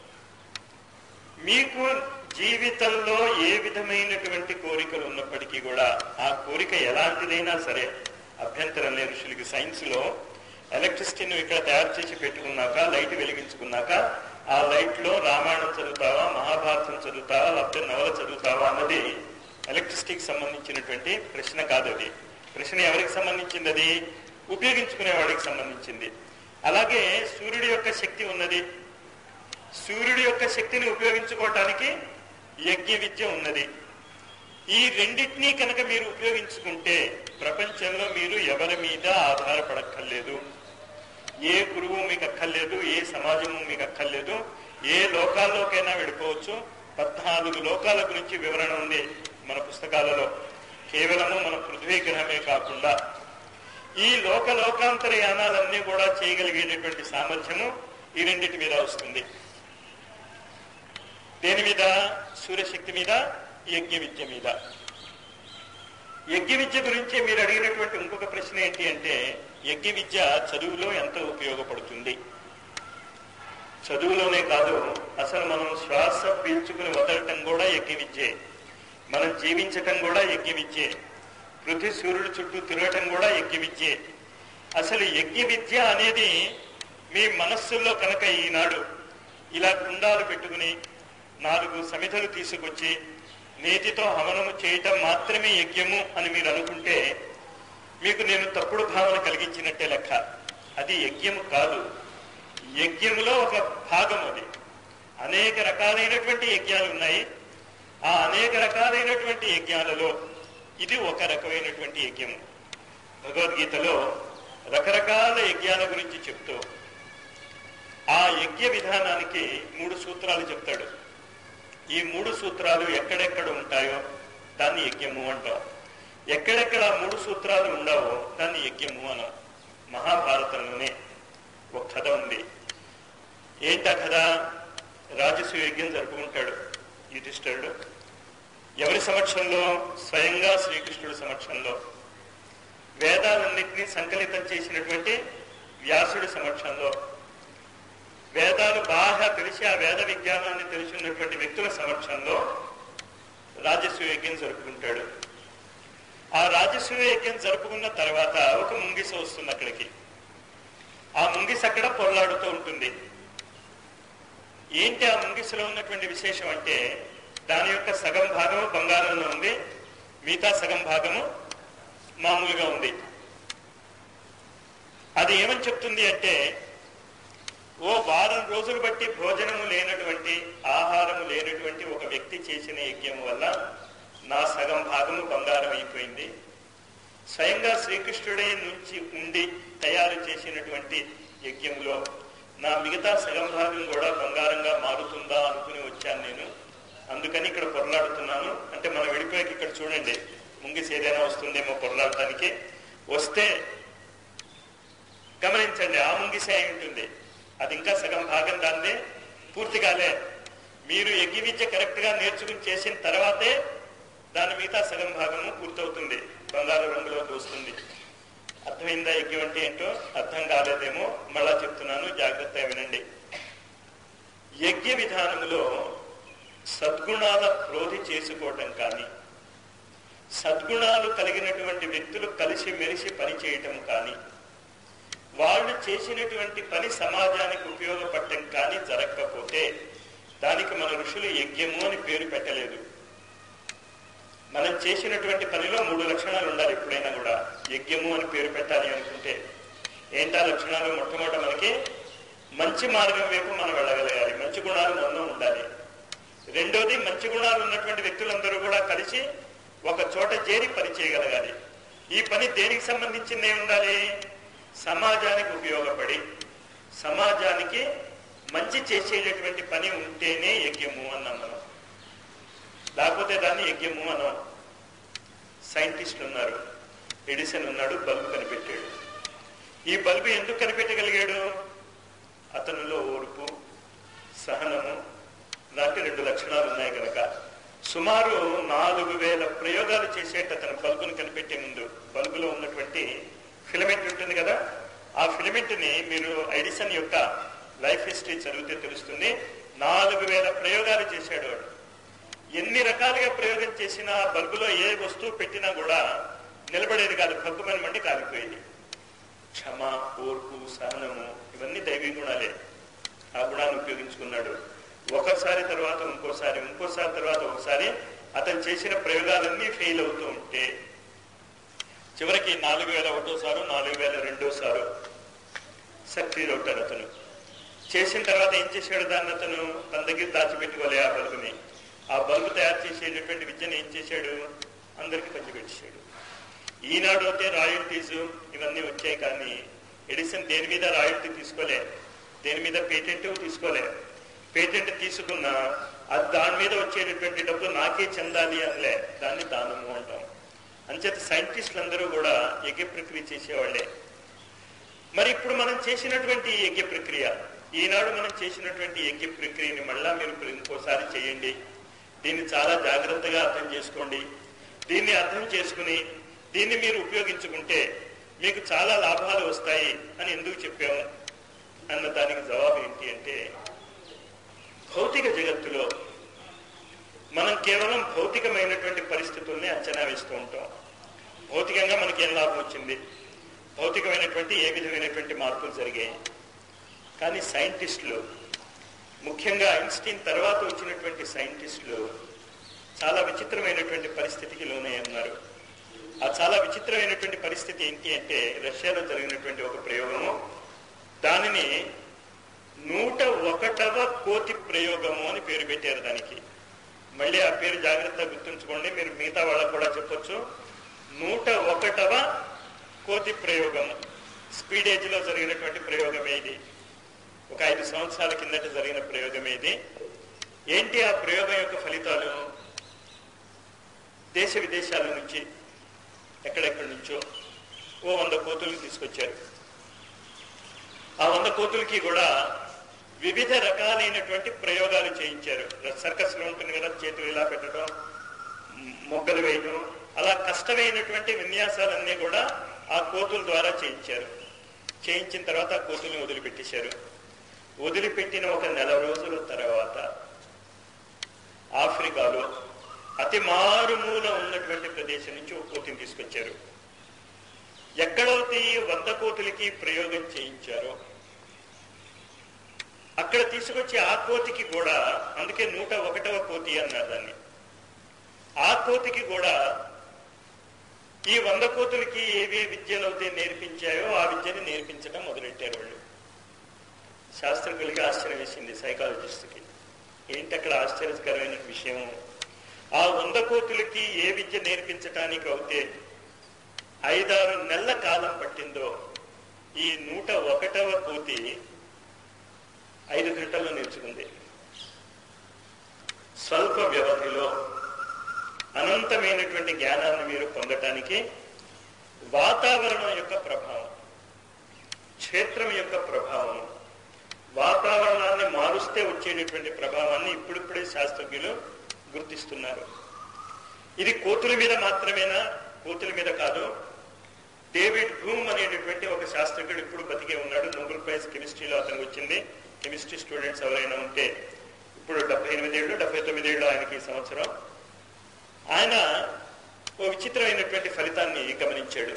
మీకు జీవితంలో ఏ విధమైనటువంటి కోరికలు ఉన్నప్పటికీ కూడా ఆ కోరిక ఎలాంటిదైనా సరే అభ్యంతరం లేదు ఋషులకి సైన్స్ లో ఎలక్ట్రిసిటీని ఇక్కడ తయారు చేసి పెట్టుకున్నాక లైట్ వెలిగించుకున్నాక ఆ లైట్ లో రామాయణం చదువుతావా మహాభారతం చదువుతావా లేకపోతే నవల చదువుతావా అన్నది ఎలక్ట్రిసిటీకి సంబంధించినటువంటి ప్రశ్న కాదు అది ప్రశ్న ఎవరికి సంబంధించింది అది ఉపయోగించుకునే వాడికి సంబంధించింది అలాగే సూర్యుడి యొక్క శక్తి ఉన్నది సూర్యుడి యొక్క శక్తిని ఉపయోగించుకోవటానికి యజ్ఞ విద్య ఉన్నది ఈ రెండింటినీ కనుక మీరు ఉపయోగించుకుంటే ప్రపంచంలో మీరు ఎవరి మీద ఆధారపడక్కర్లేదు ఏ గురువు మీకు అక్కర్లేదు ఏ సమాజము మీకు అక్కర్లేదు ఏ లోకాల్లోకైనా వెళ్ళిపోవచ్చు పద్నాలుగు లోకాల గురించి వివరణ ఉంది మన పుస్తకాలలో కేవలము మన పృథ్వీ గ్రహమే కాకుండా ఈ లోక లోకాంతర యానాలన్నీ కూడా చేయగలిగేటటువంటి సామర్థ్యము ఈ రెండింటి మీద వస్తుంది దేని మీద సూర్యశక్తి మీద యజ్ఞ విద్య మీద యజ్ఞ విద్య గురించి మీరు అడిగినటువంటి ఇంకొక ప్రశ్న ఏంటి అంటే యజ్ఞ విద్య చదువులో ఎంత ఉపయోగపడుతుంది చదువులోనే కాదు అసలు మనం శ్వాస పీల్చుకుని వదలటం కూడా యజ్ఞ విద్యే మనం జీవించటం కూడా యజ్ఞ విద్యే పృథ్వీ సూర్యుడు చుట్టూ తిరగటం కూడా యజ్ఞ విద్యే అసలు యజ్ఞ విద్య అనేది మీ మనస్సుల్లో కనుక ఈనాడు ఇలా కుండాలు పెట్టుకుని నాలుగు సమిధలు తీసుకొచ్చి నేతితో హవనము చేయటం మాత్రమే యజ్ఞము అని మీరు అనుకుంటే మీకు నేను తప్పుడు భావన కలిగించినట్టే లెక్క అది యజ్ఞము కాదు యజ్ఞములో ఒక భాగం అది అనేక రకాలైనటువంటి యజ్ఞాలు ఉన్నాయి ఆ అనేక రకాలైనటువంటి యజ్ఞాలలో ఇది ఒక రకమైనటువంటి యజ్ఞము భగవద్గీతలో రకరకాల యజ్ఞాల గురించి చెప్తూ ఆ యజ్ఞ విధానానికి మూడు సూత్రాలు చెప్తాడు ఈ మూడు సూత్రాలు ఎక్కడెక్కడ ఉంటాయో దాన్ని యజ్ఞము అంటాం ఎక్కడెక్కడ ఆ మూడు సూత్రాలు ఉండవో దాన్ని యజ్ఞము అనం మహాభారతంలోనే ఒక కథ ఉంది ఏంటా కథ రాజసూయ యజ్ఞం జరుపుకుంటాడు యుధిష్ఠరుడు ఎవరి సమక్షంలో స్వయంగా శ్రీకృష్ణుడి సమక్షంలో వేదాలన్నింటినీ సంకలితం చేసినటువంటి వ్యాసుడి సమక్షంలో వేదాలు బాగా తెలిసి ఆ వేద విజ్ఞానాన్ని తెలిసి ఉన్నటువంటి వ్యక్తుల సమక్షంలో రాజసూయ యజ్ఞం జరుపుకుంటాడు ఆ రాజసూయ యజ్ఞం జరుపుకున్న తర్వాత ఒక ముంగిస వస్తుంది అక్కడికి ఆ ముంగిస అక్కడ పొరలాడుతూ ఉంటుంది ఏంటి ఆ ముంగిసలో ఉన్నటువంటి విశేషం అంటే దాని యొక్క సగం భాగము బంగారంలో ఉంది మిగతా సగం భాగము మామూలుగా ఉంది అది ఏమని చెప్తుంది అంటే ఓ వారం రోజులు బట్టి భోజనము లేనటువంటి ఆహారము లేనటువంటి ఒక వ్యక్తి చేసిన యజ్ఞం వల్ల నా సగం భాగము బంగారం అయిపోయింది స్వయంగా శ్రీకృష్ణుడే నుంచి ఉండి తయారు చేసినటువంటి యజ్ఞంలో నా మిగతా సగం భాగం కూడా బంగారంగా మారుతుందా అనుకుని వచ్చాను నేను అందుకని ఇక్కడ పొరలాడుతున్నాను అంటే మనం విడిపోయాక ఇక్కడ చూడండి ముంగిసి ఏదైనా వస్తుందేమో పొరలాడటానికి వస్తే గమనించండి ఆ ముంగిసే అయి ఉంటుంది అది ఇంకా సగం భాగం దాన్ని పూర్తి కాలే మీరు యజ్ఞ విద్య కరెక్ట్ గా నేర్చుకుని చేసిన తర్వాతే దాని మిగతా సగం భాగము పూర్తవుతుంది బంగారు రంగులో వస్తుంది అర్థమైందా యజ్ఞం అంటే ఏంటో అర్థం కాలేదేమో మళ్ళా చెప్తున్నాను జాగ్రత్తగా వినండి యజ్ఞ విధానములో సద్గుణాల క్రోధి చేసుకోవటం కానీ సద్గుణాలు కలిగినటువంటి వ్యక్తులు కలిసి మెలిసి పని చేయటం కానీ వాళ్ళు చేసినటువంటి పని సమాజానికి ఉపయోగపడటం కానీ జరగకపోతే దానికి మన ఋషులు యజ్ఞము అని పేరు పెట్టలేదు మనం చేసినటువంటి పనిలో మూడు లక్షణాలు ఉండాలి ఎప్పుడైనా కూడా యజ్ఞము అని పేరు పెట్టాలి అనుకుంటే ఏంటా లక్షణాలు మొట్టమొదట మనకి మంచి మార్గం వైపు మనం వెళ్ళగలగాలి మంచి గుణాలు మనలో ఉండాలి రెండోది మంచి గుణాలు ఉన్నటువంటి వ్యక్తులందరూ కూడా కలిసి ఒక చోట చేరి పని చేయగలగాలి ఈ పని దేనికి సంబంధించిందే ఉండాలి సమాజానికి ఉపయోగపడి సమాజానికి మంచి చేసేటటువంటి పని ఉంటేనే యజ్ఞము అన్నాం మనం లేకపోతే దాన్ని యజ్ఞము అనం సైంటిస్టులు ఉన్నారు ఎడిసన్ ఉన్నాడు బల్బు కనిపెట్టాడు ఈ బల్బు ఎందుకు కనిపెట్టగలిగాడు అతనిలో ఓర్పు సహనము లాంటి రెండు లక్షణాలు ఉన్నాయి కనుక సుమారు నాలుగు వేల ప్రయోగాలు చేసేట అతను బల్బును కనిపెట్టే ముందు బల్బులో ఉన్నటువంటి ఫిలమెంట్ ఉంటుంది కదా ఆ ఫిలమెంట్ ని మీరు ఎడిసన్ యొక్క లైఫ్ హిస్టరీ చదివితే తెలుస్తుంది నాలుగు వేల ప్రయోగాలు చేశాడు వాడు ఎన్ని రకాలుగా ప్రయోగం చేసినా బల్బులో ఏ వస్తువు పెట్టినా కూడా నిలబడేది కాదు భగ్గుమని మండి కాలిపోయేది క్షమ ఓర్పు సహనము ఇవన్నీ దైవీ గుణాలే ఆ గుణాన్ని ఉపయోగించుకున్నాడు ఒకసారి తర్వాత ఇంకోసారి ఇంకోసారి తర్వాత ఒకసారి అతను చేసిన ప్రయోగాలన్నీ ఫెయిల్ అవుతూ ఉంటే చివరికి నాలుగు వేల ఒకటోసారు నాలుగు వేల రెండోసారు సక్సీడ్ అవుతాడు అతను చేసిన తర్వాత ఏం చేశాడు దాన్ని అతను తన దగ్గర దాచిపెట్టుకోలే ఆ బల్బుని ఆ బల్బు తయారు చేసేటటువంటి విద్యను ఏం చేశాడు అందరికీ పంచిపెట్టేశాడు ఈనాడు అయితే రాయల్టీస్ ఇవన్నీ వచ్చాయి కానీ ఎడిసన్ దేని మీద రాయల్టీ తీసుకోలే దేని మీద పేటెంట్ తీసుకోలే పేటెంట్ తీసుకున్నా అది దాని మీద వచ్చేటటువంటి డబ్బు నాకే చెందాలి అనలే దాన్ని దానము అంటాం అంచేత సైంటిస్టులు అందరూ కూడా యజ్ఞ ప్రక్రియ చేసేవాళ్లే మరి ఇప్పుడు మనం చేసినటువంటి ఈ యజ్ఞ ప్రక్రియ ఈనాడు మనం చేసినటువంటి యజ్ఞ ప్రక్రియని మళ్ళా మీరు ఇంకోసారి చేయండి దీన్ని చాలా జాగ్రత్తగా అర్థం చేసుకోండి దీన్ని అర్థం చేసుకుని దీన్ని మీరు ఉపయోగించుకుంటే మీకు చాలా లాభాలు వస్తాయి అని ఎందుకు చెప్పాము అన్న దానికి జవాబు ఏంటి అంటే భౌతిక జగత్తులో మనం కేవలం భౌతికమైనటువంటి పరిస్థితుల్ని అంచనా వేస్తూ ఉంటాం భౌతికంగా మనకి ఏం లాభం వచ్చింది భౌతికమైనటువంటి ఏ విధమైనటువంటి మార్పులు జరిగాయి కానీ సైంటిస్టులు ముఖ్యంగా ఐన్స్టీన్ తర్వాత వచ్చినటువంటి సైంటిస్టులు చాలా విచిత్రమైనటువంటి పరిస్థితికి లోనే ఉన్నారు ఆ చాలా విచిత్రమైనటువంటి పరిస్థితి ఏంటి అంటే రష్యాలో జరిగినటువంటి ఒక ప్రయోగము దానిని నూట ఒకటవ కోతి ప్రయోగము అని పేరు పెట్టారు దానికి మళ్ళీ ఆ పేరు జాగ్రత్తగా గుర్తుంచుకోండి మీరు మిగతా వాళ్ళకు కూడా చెప్పొచ్చు నూట ఒకటవ కోతి ప్రయోగం స్పీడ్ ఏజ్ లో జరిగినటువంటి ప్రయోగమే ఇది ఒక ఐదు సంవత్సరాల కిందట జరిగిన ప్రయోగమే ఇది ఏంటి ఆ ప్రయోగం యొక్క ఫలితాలు దేశ విదేశాల నుంచి ఎక్కడెక్కడి నుంచో ఓ వంద కోతుల్ని తీసుకొచ్చారు ఆ వంద కోతులకి కూడా వివిధ రకాలైనటువంటి ప్రయోగాలు చేయించారు సర్కస్ లో ఉంటుంది కదా చేతులు ఇలా పెట్టడం మొగ్గలు వేయడం అలా కష్టమైనటువంటి విన్యాసాలన్నీ కూడా ఆ కోతుల ద్వారా చేయించారు చేయించిన తర్వాత ఆ కోతుల్ని వదిలిపెట్టేశారు వదిలిపెట్టిన ఒక నెల రోజుల తర్వాత ఆఫ్రికాలో అతి మారుమూల ఉన్నటువంటి ప్రదేశం నుంచి ఒక కోతిని తీసుకొచ్చారు ఎక్కడైతే ఈ వంద కోతులకి ప్రయోగం చేయించారో అక్కడ తీసుకొచ్చి ఆ కోతికి కూడా అందుకే నూట ఒకటవ కోతి అన్నారు దాన్ని ఆ కోతికి కూడా ఈ వంద కోతులకి ఏవే విద్యలు అయితే నేర్పించాయో ఆ విద్యని నేర్పించడం మొదలెట్టారు వాళ్ళు శాస్త్రజ్ఞులకి ఆశ్చర్యం వేసింది సైకాలజిస్ట్కి ఏంటి అక్కడ ఆశ్చర్యకరమైన విషయం ఆ వంద కోతులకి ఏ విద్య నేర్పించటానికి అవుతే ఐదారు నెలల కాలం పట్టిందో ఈ నూట ఒకటవ కోతి ఐదు గంటల్లో నేర్చుకుంది స్వల్ప వ్యవధిలో అనంతమైనటువంటి జ్ఞానాన్ని మీరు పొందటానికి వాతావరణం యొక్క ప్రభావం క్షేత్రం యొక్క ప్రభావం వాతావరణాన్ని మారుస్తే వచ్చేటటువంటి ప్రభావాన్ని ఇప్పుడిప్పుడే శాస్త్రజ్ఞులు గుర్తిస్తున్నారు ఇది కోతుల మీద మాత్రమేనా కోతుల మీద కాదు డేవిడ్ బ్రూమ్ అనేటటువంటి ఒక శాస్త్రజ్ఞుడు ఇప్పుడు బతికే ఉన్నాడు నోబెల్ ప్రైజ్ కెమిస్ట్రీలో అతనికి వచ్చింది కెమిస్ట్రీ స్టూడెంట్స్ ఎవరైనా ఉంటే ఇప్పుడు డెబ్బై ఎనిమిదేళ్ళు డెబ్బై తొమ్మిదేళ్ళు ఆయనకి ఈ సంవత్సరం ఆయన ఓ విచిత్రమైనటువంటి ఫలితాన్ని గమనించాడు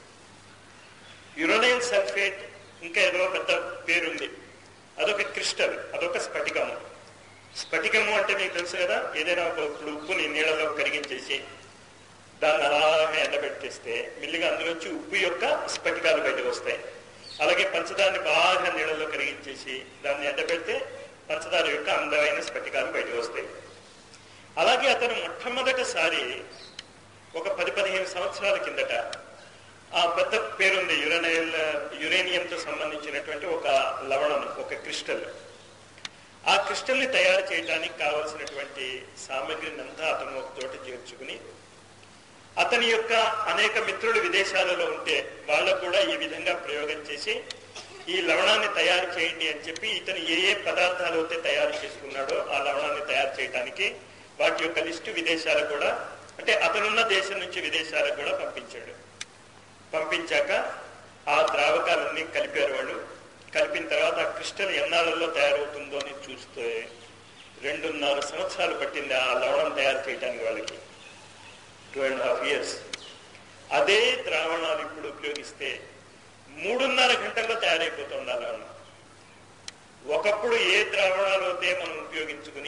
యురోనైల్ సల్ఫేట్ ఇంకా ఏదో పెద్ద పేరుంది అదొక క్రిస్టల్ అదొక స్ఫటికము స్ఫటికము అంటే మీకు తెలుసు కదా ఏదైనా ఒక ఇప్పుడు ఉప్పుని నీళ్ళలో కరిగించేసి దాన్ని అలాగే ఎండబెట్టేస్తే మిల్లిగా అందులోంచి ఉప్పు యొక్క స్ఫటికాలు బయటకు వస్తాయి అలాగే పంచదారని బాగా నీళ్ళలో కరిగించేసి దాన్ని ఎండబెడితే పంచదార యొక్క అందమైన స్ఫటికాలు బయటకు వస్తాయి అలాగే అతను మొట్టమొదటిసారి ఒక పది పదిహేను సంవత్సరాల కిందట ఆ పెద్ద పేరుంది యురేనియల్ యురేనియంతో సంబంధించినటువంటి ఒక లవణం ఒక క్రిస్టల్ ఆ క్రిస్టల్ ని తయారు చేయడానికి కావలసినటువంటి సామగ్రిని అంతా అతను ఒక చోట చేర్చుకుని అతని యొక్క అనేక మిత్రులు విదేశాలలో ఉంటే వాళ్ళకు కూడా ఈ విధంగా ప్రయోగం చేసి ఈ లవణాన్ని తయారు చేయండి అని చెప్పి ఇతను ఏ ఏ పదార్థాలు అయితే తయారు చేసుకున్నాడో ఆ లవణాన్ని తయారు చేయడానికి వాటి యొక్క లిస్టు విదేశాలకు కూడా అంటే అతనున్న దేశం నుంచి విదేశాలకు కూడా పంపించాడు పంపించాక ఆ ద్రావకాలన్నీ కలిపారు వాళ్ళు కలిపిన తర్వాత ఆ క్రిస్టల్ ఎన్నాళ్ళలో తయారవుతుందో అని చూస్తే రెండున్నర సంవత్సరాలు పట్టింది ఆ లవణం తయారు చేయడానికి వాళ్ళకి టూ అండ్ హాఫ్ ఇయర్స్ అదే ద్రావణాలు ఇప్పుడు ఉపయోగిస్తే మూడున్నర గంటల్లో తయారైపోతుంది ఆ లవణం ఒకప్పుడు ఏ ద్రావణాలు అయితే మనం ఉపయోగించుకుని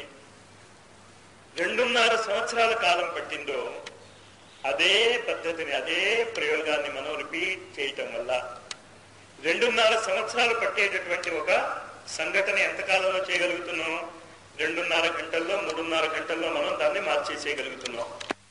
రెండున్నర సంవత్సరాల కాలం పట్టిందో అదే పద్ధతిని అదే ప్రయోగాన్ని మనం రిపీట్ చేయటం వల్ల రెండున్నర సంవత్సరాలు పట్టేటటువంటి ఒక సంఘటన ఎంతకాలంలో చేయగలుగుతున్నాం రెండున్నర గంటల్లో మూడున్నర గంటల్లో మనం దాన్ని మార్చేసేయగలుగుతున్నాం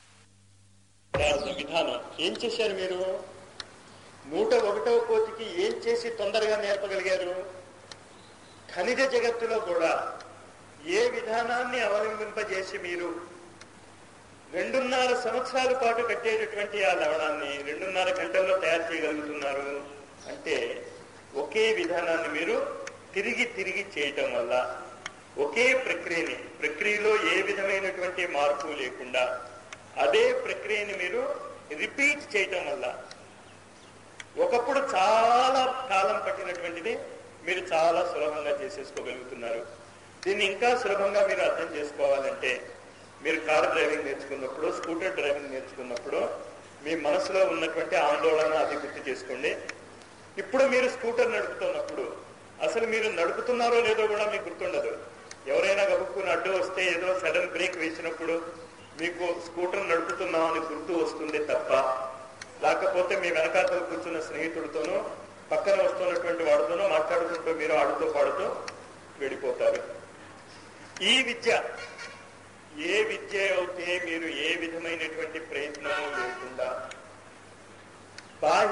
విధానం ఏం చేశారు మీరు నూట ఒకటవ కోతికి ఏం చేసి తొందరగా నేర్పగలిగారు ఖనిజ జగత్తులో కూడా ఏ విధానాన్ని అవలంబింపజేసి మీరు రెండున్నర సంవత్సరాల పాటు కట్టేటటువంటి ఆ లవణాన్ని రెండున్నర గంటల్లో తయారు చేయగలుగుతున్నారు అంటే ఒకే విధానాన్ని మీరు తిరిగి తిరిగి చేయటం వల్ల ఒకే ప్రక్రియని ప్రక్రియలో ఏ విధమైనటువంటి మార్పు లేకుండా అదే ప్రక్రియని మీరు రిపీట్ చేయటం వల్ల ఒకప్పుడు చాలా కాలం పట్టినటువంటిది మీరు చాలా సులభంగా చేసేసుకోగలుగుతున్నారు దీన్ని ఇంకా సులభంగా మీరు అర్థం చేసుకోవాలంటే మీరు కార్ డ్రైవింగ్ నేర్చుకున్నప్పుడు స్కూటర్ డ్రైవింగ్ నేర్చుకున్నప్పుడు మీ మనసులో ఉన్నటువంటి ఆందోళన అది గుర్తు చేసుకోండి ఇప్పుడు మీరు స్కూటర్ నడుపుతున్నప్పుడు అసలు మీరు నడుపుతున్నారో లేదో కూడా మీకు గుర్తుండదు ఎవరైనా గబుక్కుని అడ్డు వస్తే ఏదో సడన్ బ్రేక్ వేసినప్పుడు మీకు స్కూటర్ నడుపుతున్నామని గుర్తు వస్తుంది తప్ప లేకపోతే మీ వెనకాతలో కూర్చున్న స్నేహితుడితోనూ పక్కన వస్తున్నటువంటి వాడితోనూ మాట్లాడుకుంటూ మీరు ఆడుతూ పాడుతూ వెళ్ళిపోతారు ఈ విద్య ఏ విద్య అయితే మీరు ఏ విధమైనటువంటి ప్రయత్నము లేకుండా బాహ్యంగా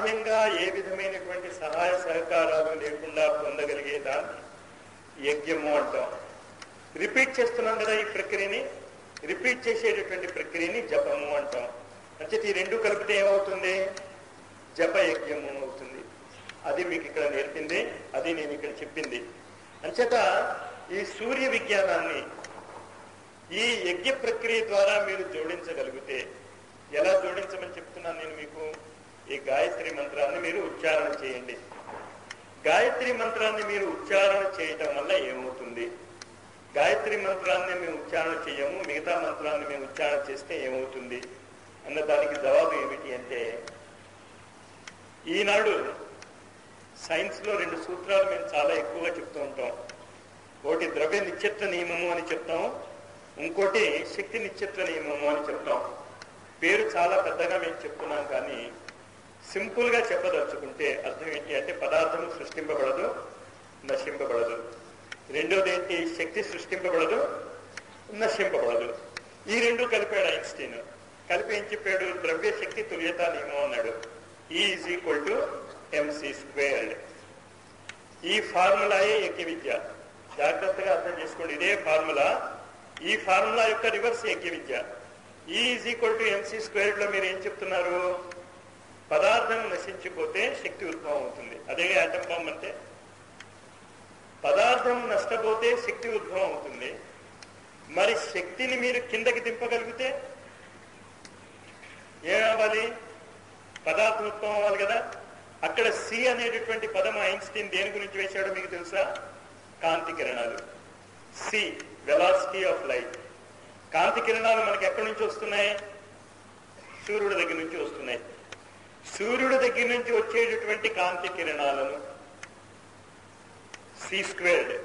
ఏ విధమైనటువంటి సహాయ సహకారాలు లేకుండా పొందగలిగే దాన్ని యజ్ఞము అంటాం రిపీట్ చేస్తున్నాం కదా ఈ ప్రక్రియని రిపీట్ చేసేటటువంటి ప్రక్రియని జపము అంటాం అంటే ఈ రెండు కలిపితే ఏమవుతుంది జప యజ్ఞము అవుతుంది అది మీకు ఇక్కడ నేర్పింది అది నేను ఇక్కడ చెప్పింది అంచేత ఈ సూర్య విజ్ఞానాన్ని ఈ యజ్ఞ ప్రక్రియ ద్వారా మీరు జోడించగలిగితే ఎలా జోడించమని చెప్తున్నాను నేను మీకు ఈ గాయత్రి మంత్రాన్ని మీరు ఉచ్చారణ చేయండి గాయత్రి మంత్రాన్ని మీరు ఉచ్చారణ చేయటం వల్ల ఏమవుతుంది గాయత్రి మంత్రాన్ని మేము ఉచ్చారణ చేయము మిగతా మంత్రాన్ని మేము ఉచ్చారణ చేస్తే ఏమవుతుంది అన్న దానికి జవాబు ఏమిటి అంటే ఈనాడు సైన్స్లో రెండు సూత్రాలు మేము చాలా ఎక్కువగా చెప్తూ ఉంటాం ఒకటి ద్రవ్య నిత్యత్వ నియమము అని చెప్తాం ఇంకోటి శక్తి నిత్యత్వ నియమము అని చెప్తాం పేరు చాలా పెద్దగా మేము చెప్తున్నాం కానీ సింపుల్గా చెప్పదలుచుకుంటే అర్థం ఏంటి అంటే పదార్థం సృష్టింపబడదు నశింపబడదు రెండోది ఏంటి శక్తి సృష్టింపబడదు నశింపబడదు ఈ రెండు కలిపాడు ఐన్స్టీన్ కలిపి ఏం చెప్పాడు ద్రవ్య శక్తి తుల్యత నియమం అన్నాడు is equal to MC squared ఈ ఫార్ములాయే యజ్ఞ విద్య జాగ్రత్తగా అర్థం చేసుకోండి ఇదే ఫార్ములా ఈ ఫార్ములా యొక్క రివర్స్ యజ్ఞ విద్య is equal to MC squared లో మీరు ఏం చెప్తున్నారు పదార్థం నశించిపోతే శక్తి ఉద్భవం అవుతుంది అదే ఆటం బాంబ్ అంటే పదార్థం నష్టపోతే శక్తి ఉద్భవం అవుతుంది మరి శక్తిని మీరు కిందకి దింపగలిగితే ఏమవ్వాలి పదార్థం ఉత్పవం అవ్వాలి కదా అక్కడ సి అనేటటువంటి పదం ఐన్స్టీన్ దేని గురించి వేశాడో మీకు తెలుసా కాంతి కిరణాలు సి వెలాసిటీ ఆఫ్ లైట్ కాంతి కిరణాలు మనకి ఎక్కడి నుంచి వస్తున్నాయి సూర్యుడి దగ్గర నుంచి వస్తున్నాయి సూర్యుడి దగ్గర నుంచి వచ్చేటటువంటి కాంతి కిరణాలను C squared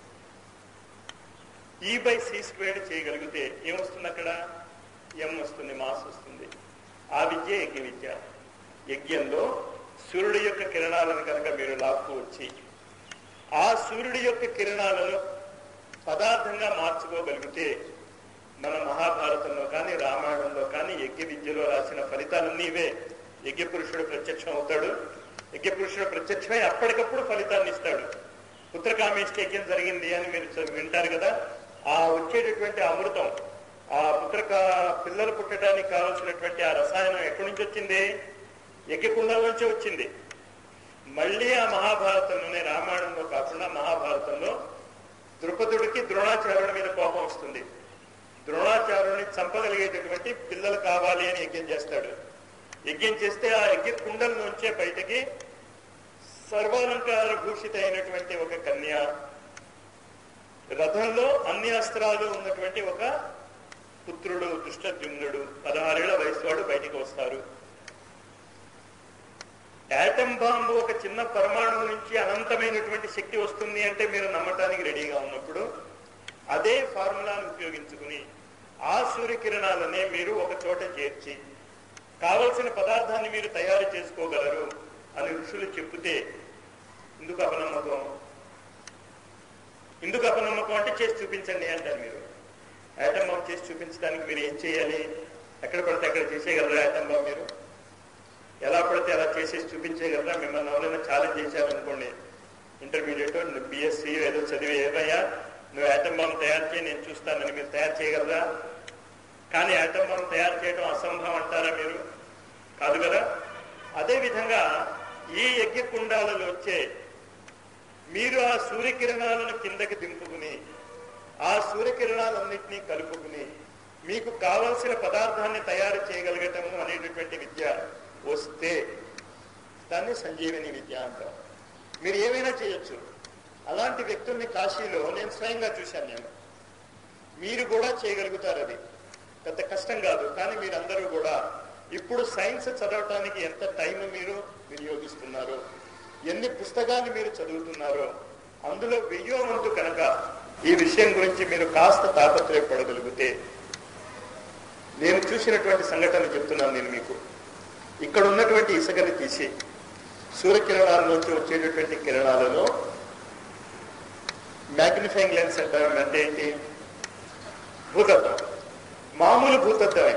E by C squared చేయగలిగితే ఏమొస్తుంది అక్కడ ఎం వస్తుంది మాస్ వస్తుంది ఆ విద్య యజ్ఞ విద్య యజ్ఞంలో సూర్యుడి యొక్క కిరణాలను కనుక మీరు లాక్కు వచ్చి ఆ సూర్యుడి యొక్క కిరణాలను పదార్థంగా మార్చుకోగలిగితే మన మహాభారతంలో కానీ రామాయణంలో కానీ యజ్ఞ విద్యలో రాసిన ఫలితాలన్నీ ఇవే యజ్ఞ పురుషుడు ప్రత్యక్షం అవుతాడు యజ్ఞ పురుషుడు ప్రత్యక్షమై అప్పటికప్పుడు ఫలితాన్ని ఇస్తాడు పుత్రకామేష్టి యజ్ఞం జరిగింది అని మీరు చ- వింటారు కదా ఆ వచ్చేటటువంటి అమృతం ఆ పుత్రక పిల్లలు పుట్టడానికి కావలసినటువంటి ఆ రసాయనం ఎక్కడి నుంచి వచ్చింది యజ్ఞకుండం నుంచి వచ్చింది మళ్ళీ ఆ మహాభారతంలోనే రామాయణంలో కాకుండా మహాభారతంలో ద్రుపదుడికి ద్రోణాచార్యుడి మీద కోపం వస్తుంది ద్రోణాచార్యుడిని చంపగలిగేటటువంటి పిల్లలు కావాలి అని యజ్ఞం చేస్తాడు యజ్ఞం చేస్తే ఆ యజ్ఞ కుండం నుంచే బయటకి సర్వాలంకార భూషిత అయినటువంటి ఒక కన్య రథంలో అన్ని అస్త్రాలు ఉన్నటువంటి ఒక పుత్రుడు దుష్టద్యుమ్నుడు పదహారేళ్ల వయసు వాడు బయటికి వస్తారు యాటం బాంబు ఒక చిన్న పరమాణువు నుంచి అనంతమైనటువంటి శక్తి వస్తుంది అంటే మీరు నమ్మటానికి రెడీగా ఉన్నప్పుడు అదే ఫార్ములాను ఉపయోగించుకుని ఆ సూర్యకిరణాలనే మీరు ఒక చోట చేర్చి కావలసిన పదార్థాన్ని మీరు తయారు చేసుకోగలరు అని ఋషులు చెప్తే ఎందుకు అపనమ్మకం ఎందుకు అపనమ్మకం అంటే చేసి చూపించండి అంటారు మీరు యాటం బాంబ్ చేసి చూపించడానికి మీరు ఏం చేయాలి ఎక్కడ పడితే అక్కడ చేసేయగలరా యాటం బాంబ్ మీరు ఎలా పడితే అలా చేసేసి చూపించేయగలరా మిమ్మల్ని ఎవరైనా ఛాలెంజ్ చేశారనుకోండి ఇంటర్మీడియట్ నువ్వు బిఎస్సి ఏదో చదివి ఏదయ్యా నువ్వు యాటం బాంబ్ తయారు చేయి నేను చూస్తానని మీరు తయారు చేయగలరా కానీ యాటం బాంబ్ తయారు చేయడం అసంభవం అంటారా మీరు కాదు కదా అదే విధంగా ఈ యజ్ఞ కుండాలలో వచ్చే మీరు ఆ సూర్యకిరణాలను కిందకి దింపుకుని ఆ సూర్యకిరణాలన్నింటినీ కలుపుకుని మీకు కావలసిన పదార్థాన్ని తయారు చేయగలగటము అనేటటువంటి విద్య వస్తే దాన్ని సంజీవని విద్య అంటాం మీరు ఏమైనా చేయొచ్చు అలాంటి వ్యక్తుల్ని కాశీలో నేను స్వయంగా చూశాను నేను మీరు కూడా చేయగలుగుతారు అది పెద్ద కష్టం కాదు కానీ మీరందరూ కూడా ఇప్పుడు సైన్స్ చదవటానికి ఎంత టైం మీరు వినియోగిస్తున్నారో ఎన్ని పుస్తకాలు మీరు చదువుతున్నారో అందులో వెయ్యో వంతు కనుక ఈ విషయం గురించి మీరు కాస్త తాపత్రయపడగలిగితే నేను చూసినటువంటి సంఘటన చెప్తున్నాను నేను మీకు ఇక్కడ ఉన్నటువంటి ఇసుకని తీసి సూర్యకిరణాల నుంచి వచ్చేటటువంటి కిరణాలలో మ్యాగ్నిఫైయింగ్ లెన్స్ అంటారు అంటే ఏంటి భూతత్వం మామూలు భూతత్వమే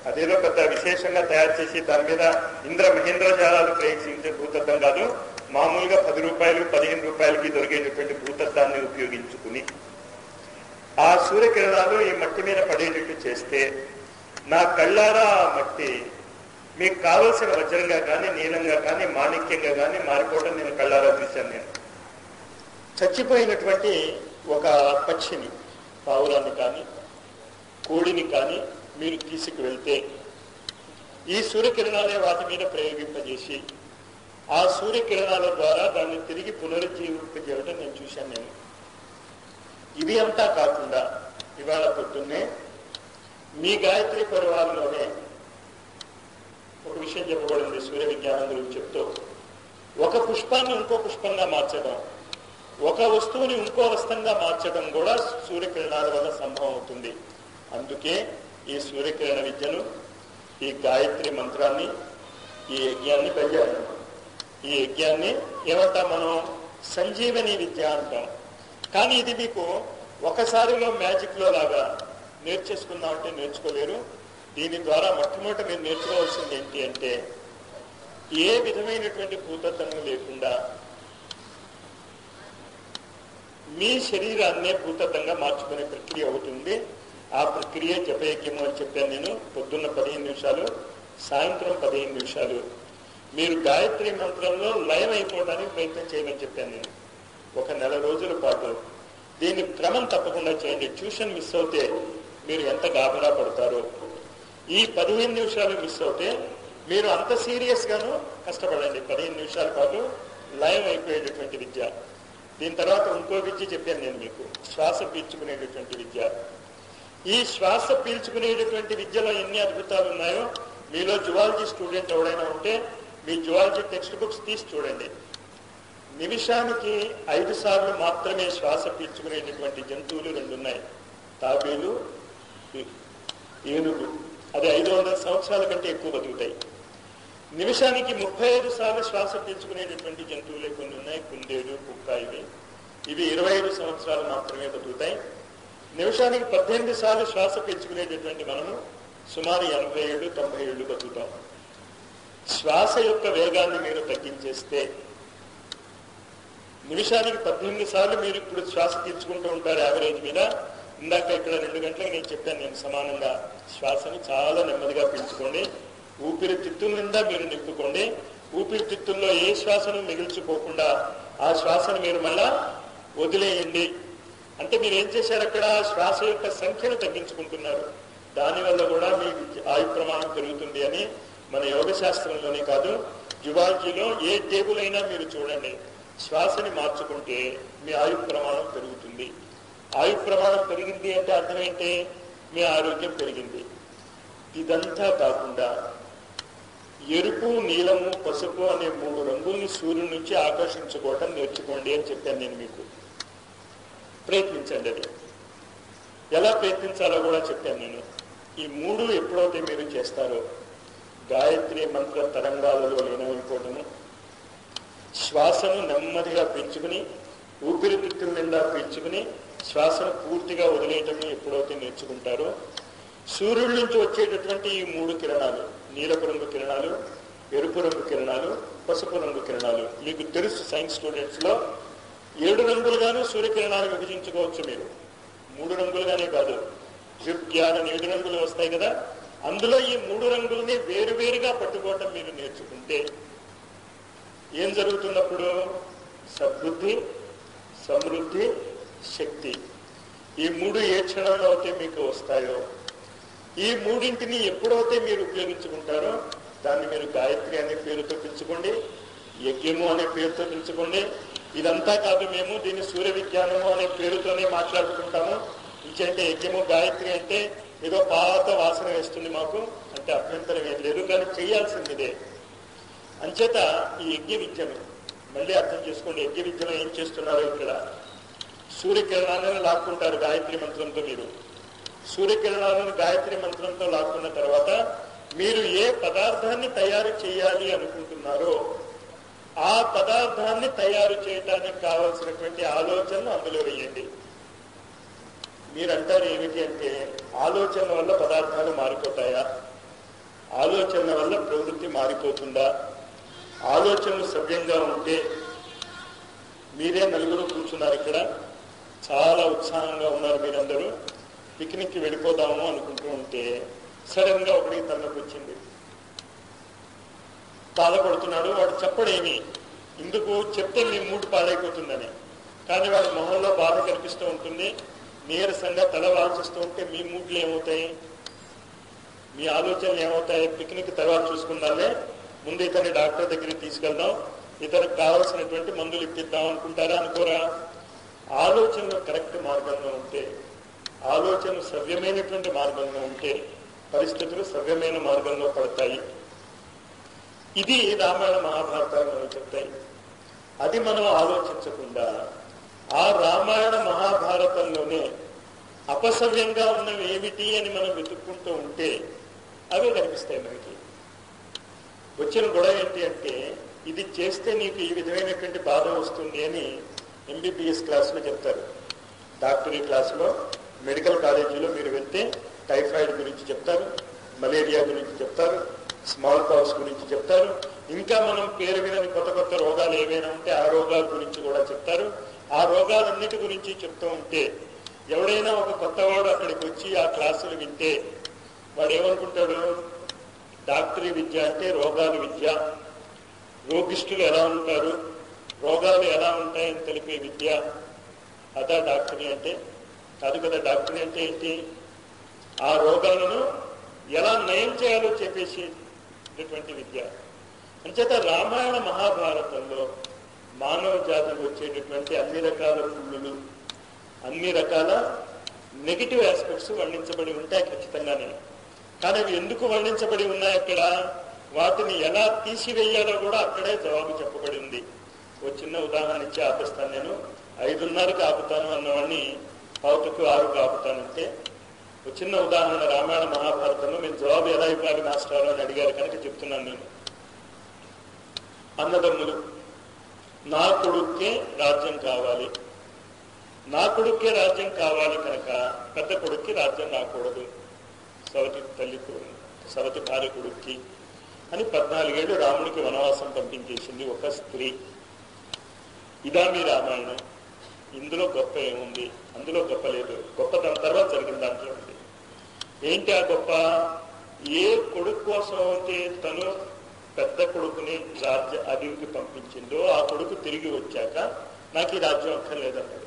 అదేదో పెద్ద విశేషంగా తయారు చేసి దాని మీద ఇంద్ర మహేంద్రజాలాలు ప్రయోగించే భూతద్దం కాదు మామూలుగా పది రూపాయలు పదిహేను రూపాయలకి దొరికేటటువంటి భూతద్దాన్ని ఉపయోగించుకుని ఆ సూర్యకిరణాలు ఈ మట్టి మీద పడేటట్టు చేస్తే నా కళ్ళారా ఆ మట్టి మీకు కావలసిన వజ్రంగా కానీ నీలంగా కానీ మాణిక్యంగా కానీ మారిపోవడం నేను కళ్ళారా చూశాను నేను చచ్చిపోయినటువంటి ఒక పక్షిని పావురాన్ని కానీ కోడిని కానీ మీరు తీసుకువెళ్తే ఈ సూర్యకిరణాలే వాటి మీద ప్రయోగింపజేసి ఆ సూర్యకిరణాల ద్వారా దాన్ని తిరిగి పునరుజ్జీవింపజేయడం నేను చూశాను నేను ఇవి అంతా కాకుండా ఇవాళ పొద్దున్నే మీ గాయత్రి పరివారంలోనే ఒక విషయం చెప్పబడింది సూర్య విజ్ఞానం గురించి చెప్తూ ఒక పుష్పాన్ని ఇంకో పుష్పంగా మార్చడం ఒక వస్తువుని ఇంకో వస్తంగా మార్చడం కూడా సూర్యకిరణాల వల్ల సంభవం అవుతుంది అందుకే ఈ సూర్యకిరణ విద్యను ఈ గాయత్రి మంత్రాన్ని ఈ యజ్ఞాన్ని పెంచాలి ఈ యజ్ఞాన్ని ఏమంటాం మనం సంజీవని విద్య అంటాం కానీ ఇది మీకు ఒకసారిలో మ్యాజిక్ లో లాగా నేర్చేసుకుందామంటే నేర్చుకోలేరు దీని ద్వారా మొట్టమొదటి మీరు నేర్చుకోవాల్సింది ఏంటి అంటే ఏ విధమైనటువంటి భూతత్వం లేకుండా మీ శరీరాన్నే భూతత్వంగా మార్చుకునే ప్రక్రియ ఒకటి ఉంది ఆ ప్రక్రియ జపయజ్ఞము అని చెప్పాను నేను పొద్దున్న పదిహేను నిమిషాలు సాయంత్రం పదిహేను నిమిషాలు మీరు గాయత్రి మంత్రంలో లయం అయిపోవడానికి ప్రయత్నం చేయమని చెప్పాను నేను ఒక నెల రోజుల పాటు దీన్ని క్రమం తప్పకుండా చేయండి ట్యూషన్ మిస్ అవుతే మీరు ఎంత గాబరా పడతారో ఈ పదిహేను నిమిషాలు మిస్ అవుతే మీరు అంత సీరియస్ గాను కష్టపడండి పదిహేను నిమిషాల పాటు లయం అయిపోయేటటువంటి విద్య దీని తర్వాత ఇంకో విద్య చెప్పాను నేను మీకు శ్వాస పీల్చుకునేటటువంటి విద్య ఈ శ్వాస పీల్చుకునేటటువంటి విద్యలో ఎన్ని అద్భుతాలు ఉన్నాయో మీలో జువాలజీ స్టూడెంట్ ఎవడైనా ఉంటే మీ జువాలజీ టెక్స్ట్ బుక్స్ తీసి చూడండి నిమిషానికి ఐదు సార్లు మాత్రమే శ్వాస పీల్చుకునేటటువంటి జంతువులు రెండు ఉన్నాయి తాబేలు ఏనుగు అది ఐదు వందల సంవత్సరాల కంటే ఎక్కువ బతుకుతాయి నిమిషానికి ముప్పై ఐదు సార్లు శ్వాస పీల్చుకునేటటువంటి జంతువులే కొన్ని ఉన్నాయి కుందేలు కుక్క ఇవి ఇవి ఇరవై ఐదు సంవత్సరాలు మాత్రమే బతుకుతాయి నిమిషానికి పద్దెనిమిది సార్లు శ్వాస పీల్చుకునేటటువంటి మనము సుమారు ఎనభై ఏళ్ళు తొంభై ఏళ్ళు బతుకుతాం శ్వాస యొక్క వేగాన్ని మీరు తగ్గించేస్తే నిమిషానికి పద్దెనిమిది సార్లు మీరు ఇప్పుడు శ్వాస తీర్చుకుంటూ ఉంటారు యావరేజ్ మీద ఇందాక ఇక్కడ రెండు గంటలకు నేను చెప్పాను నేను సమానంగా శ్వాసని చాలా నెమ్మదిగా పీల్చుకోండి ఊపిరితిత్తుల నిండా మీరు నింపుకోండి ఊపిరితిత్తుల్లో ఏ శ్వాసను మిగిల్చిపోకుండా ఆ శ్వాసను మీరు మళ్ళా వదిలేయండి అంటే మీరు ఏం చేశారు అక్కడ శ్వాస యొక్క సంఖ్యను తగ్గించుకుంటున్నారు దానివల్ల కూడా మీ ఆయు ప్రమాణం పెరుగుతుంది అని మన యోగ శాస్త్రంలోనే కాదు జువాలజీలో ఏ టేబుల్ అయినా మీరు చూడండి శ్వాసని మార్చుకుంటే మీ ఆయు ప్రమాణం పెరుగుతుంది ఆయు ప్రమాణం పెరిగింది అంటే అర్థం ఏంటి మీ ఆరోగ్యం పెరిగింది ఇదంతా కాకుండా ఎరుపు నీలము పసుపు అనే మూడు రంగుల్ని సూర్యుడి నుంచి ఆకర్షించుకోవటం నేర్చుకోండి అని చెప్పాను నేను మీకు ప్రయత్నించండి అది ఎలా ప్రయత్నించాలో కూడా చెప్పాను నేను ఈ మూడు ఎప్పుడైతే మీరు చేస్తారో గాయత్రి మంత్ర తరంగాలలో లీనమైపోవటము శ్వాసను నెమ్మదిగా పీల్చుకుని ఊపిరితిత్తుల నిండా పీల్చుకుని శ్వాసను పూర్తిగా వదిలేయటం ఎప్పుడైతే నేర్చుకుంటారో సూర్యుడి నుంచి వచ్చేటటువంటి ఈ మూడు కిరణాలు నీలపు రంగు కిరణాలు ఎరుపు రంగు కిరణాలు పసుపు రంగు కిరణాలు మీకు తెలుసు సైన్స్ స్టూడెంట్స్ లో ఏడు రంగులుగాను సూర్యకిరణాలు విభజించుకోవచ్చు మీరు మూడు రంగులుగానే కాదు జ్ఞానం ఏడు రంగులు వస్తాయి కదా అందులో ఈ మూడు రంగులని వేరువేరుగా పట్టుకోవటం మీరు నేర్చుకుంటే ఏం జరుగుతున్నప్పుడు సద్బుద్ధి సమృద్ధి శక్తి ఈ మూడు ఏ క్షణంలో అయితే మీకు వస్తాయో ఈ మూడింటిని ఎప్పుడైతే మీరు ఉపయోగించుకుంటారో దాన్ని మీరు గాయత్రి అనే పేరుతో పిలుచుకోండి యజ్ఞము అనే పేరుతో పిలుచుకోండి ఇదంతా కాదు మేము దీన్ని సూర్య విజ్ఞానము అనే పేరుతోనే మాట్లాడుకుంటాము ఇంకంటే యజ్ఞము గాయత్రి అంటే ఏదో పాత వాసన వేస్తుంది మాకు అంటే అభ్యంతరం ఏం లేదు కానీ చేయాల్సింది ఇదే అంచేత ఈ యజ్ఞ విద్యను మళ్ళీ అర్థం చేసుకోండి యజ్ఞ విద్యలో ఏం చేస్తున్నారో ఇక్కడ సూర్యకిరణాలను లాక్కుంటారు గాయత్రి మంత్రంతో మీరు సూర్యకిరణాలను గాయత్రి మంత్రంతో లాక్కున్న తర్వాత మీరు ఏ పదార్థాన్ని తయారు చేయాలి అనుకుంటున్నారో ఆ పదార్థాన్ని తయారు చేయడానికి కావలసినటువంటి ఆలోచనలు అందులో వేయండి మీరు అంటారు ఏమిటి అంటే ఆలోచన వల్ల పదార్థాలు మారిపోతాయా ఆలోచన వల్ల ప్రవృత్తి మారిపోతుందా ఆలోచనలు సవ్యంగా ఉంటే మీరే నలుగురు కూర్చున్నారు ఇక్కడ చాలా ఉత్సాహంగా ఉన్నారు మీరందరూ పిక్నిక్కి వెళ్ళిపోదాము అనుకుంటూ ఉంటే సడన్ గా ఒకడికి తలనొప్పి వచ్చింది బాధపడుతున్నాడు వాడు చెప్పడేమి ఇందుకు చెప్తే మీ మూడు పాడైపోతుందని కానీ వాడి మొహంలో బాధ కనిపిస్తూ ఉంటుంది నీరసంగా తల వాల్చిస్తూ ఉంటే మీ మూడ్లు ఏమవుతాయి మీ ఆలోచనలు ఏమవుతాయి పిక్నిక్ తర్వాత చూసుకుందామే ముందు ఇతన్ని డాక్టర్ దగ్గరికి తీసుకెళ్దాం ఇతనికి కావాల్సినటువంటి మందులు ఇప్పిద్దాం అనుకుంటారా అనుకోరా ఆలోచనలు కరెక్ట్ మార్గంలో ఉంటే ఆలోచన సవ్యమైనటువంటి మార్గంలో ఉంటే పరిస్థితులు సవ్యమైన మార్గంలో పడతాయి ఇది రామాయణ మహాభారతాలు మనకు చెప్తాయి అది మనం ఆలోచించకుండా ఆ రామాయణ మహాభారతంలోనే అపసవ్యంగా ఉన్నవి ఏమిటి అని మనం వెతుక్కుంటూ ఉంటే అవే కనిపిస్తాయి మనకి వచ్చిన గొడవ ఏంటి అంటే ఇది చేస్తే నీకు ఈ విధమైనటువంటి బాధ వస్తుంది అని ఎంబీబీఎస్ క్లాసులో చెప్తారు డాక్టరీ క్లాసులో మెడికల్ కాలేజీలో మీరు వెళ్తే టైఫాయిడ్ గురించి చెప్తారు మలేరియా గురించి చెప్తారు స్మాల్ పాక్స్ గురించి చెప్తారు ఇంకా మనం పేరు వినని కొత్త కొత్త రోగాలు ఏవైనా ఉంటే ఆ రోగాల గురించి కూడా చెప్తారు ఆ రోగాలన్నిటి గురించి చెప్తూ ఉంటే ఎవడైనా ఒక కొత్తవాడు అక్కడికి వచ్చి ఆ క్లాసులు వింటే వాడు ఏమనుకుంటాడు డాక్టరీ విద్య అంటే రోగాల విద్య రోగిష్ఠులు ఎలా ఉంటారు రోగాలు ఎలా ఉంటాయని తెలిపే విద్య అదా డాక్టరీ అంటే కాదు కదా డాక్టరీ అంటే ఏంటి ఆ రోగాలను ఎలా నయం చేయాలో చెప్పేసేటటువంటి విద్య అంచేత రామాయణ మహాభారతంలో మానవ జాతికి వచ్చేటటువంటి అన్ని రకాల పుల్లులు అన్ని రకాల నెగిటివ్ ఆస్పెక్ట్స్ వర్ణించబడి ఉంటాయి ఖచ్చితంగానే కానీ అవి ఎందుకు వర్ణించబడి ఉన్నాయి అక్కడ వాటిని ఎలా తీసివేయాలో కూడా అక్కడే జవాబు చెప్పబడి ఉంది ఓ చిన్న ఉదాహరణ ఇచ్చి ఆపిస్తాను నేను ఐదున్నరకు ఆపుతాను అన్నవాడిని పావుతకు ఆరుకు ఆపుతానంటే ఒక చిన్న ఉదాహరణ రామాయణ మహాభారతంలో నేను జవాబు ఎలా ఇవ్వాలి మాస్టర్ అని అడిగారు కనుక చెప్తున్నాను నేను అన్నదమ్ములు నా కొడుక్కే రాజ్యం కావాలి నా కొడుక్కే రాజ్యం కావాలి కనుక పెద్ద కొడుక్కి రాజ్యం రాకూడదు సవతి తల్లి కొడుకు సవతి భార్య కొడుక్కి అని పద్నాలుగేళ్ళు రాముడికి వనవాసం పంపించేసింది ఒక స్త్రీ ఇదా మీ రామాయణం ఇందులో గొప్ప ఏముంది అందులో గొప్ప లేదు గొప్ప దాని తర్వాత జరిగిన దాంట్లో ఉంది ఏంటి ఆ గొప్ప ఏ కొడుకు కోసం అయితే తను పెద్ద కొడుకుని రాజ్య అడవికి పంపించిందో ఆ కొడుకు తిరిగి వచ్చాక నాకు ఈ రాజ్యం అక్కర్లేదన్నాడు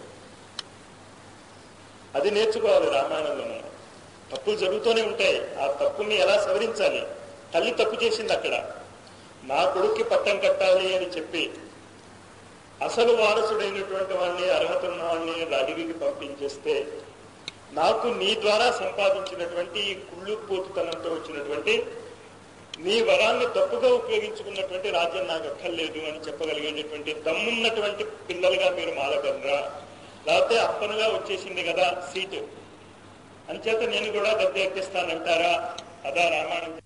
అది నేర్చుకోవాలి రామాయణంలో మనం తప్పులు జరుగుతూనే ఉంటాయి ఆ తప్పుల్ని ఎలా సవరించాలి తల్లి తప్పు చేసింది అక్కడ నా కొడుక్కి పట్టం కట్టాలి అని చెప్పి అసలు వారసుడైనటువంటి వాడిని అర్హత ఉన్న వాడిని అడవికి పంపించేస్తే నాకు నీ ద్వారా సంపాదించినటువంటి ఈ కుళ్ళు పోతుతనంతో వచ్చినటువంటి నీ వరాన్ని తప్పుగా ఉపయోగించుకున్నటువంటి రాజ్యం నాకు అక్కర్లేదు అని చెప్పగలిగేటటువంటి దమ్మున్నటువంటి పిల్లలుగా మీరు మారగలరా లేకపోతే అప్పనుగా వచ్చేసింది కదా సీటు అంచేత నేను కూడా గద్దె ఎక్కిస్తానంటారా అదా రామాయణం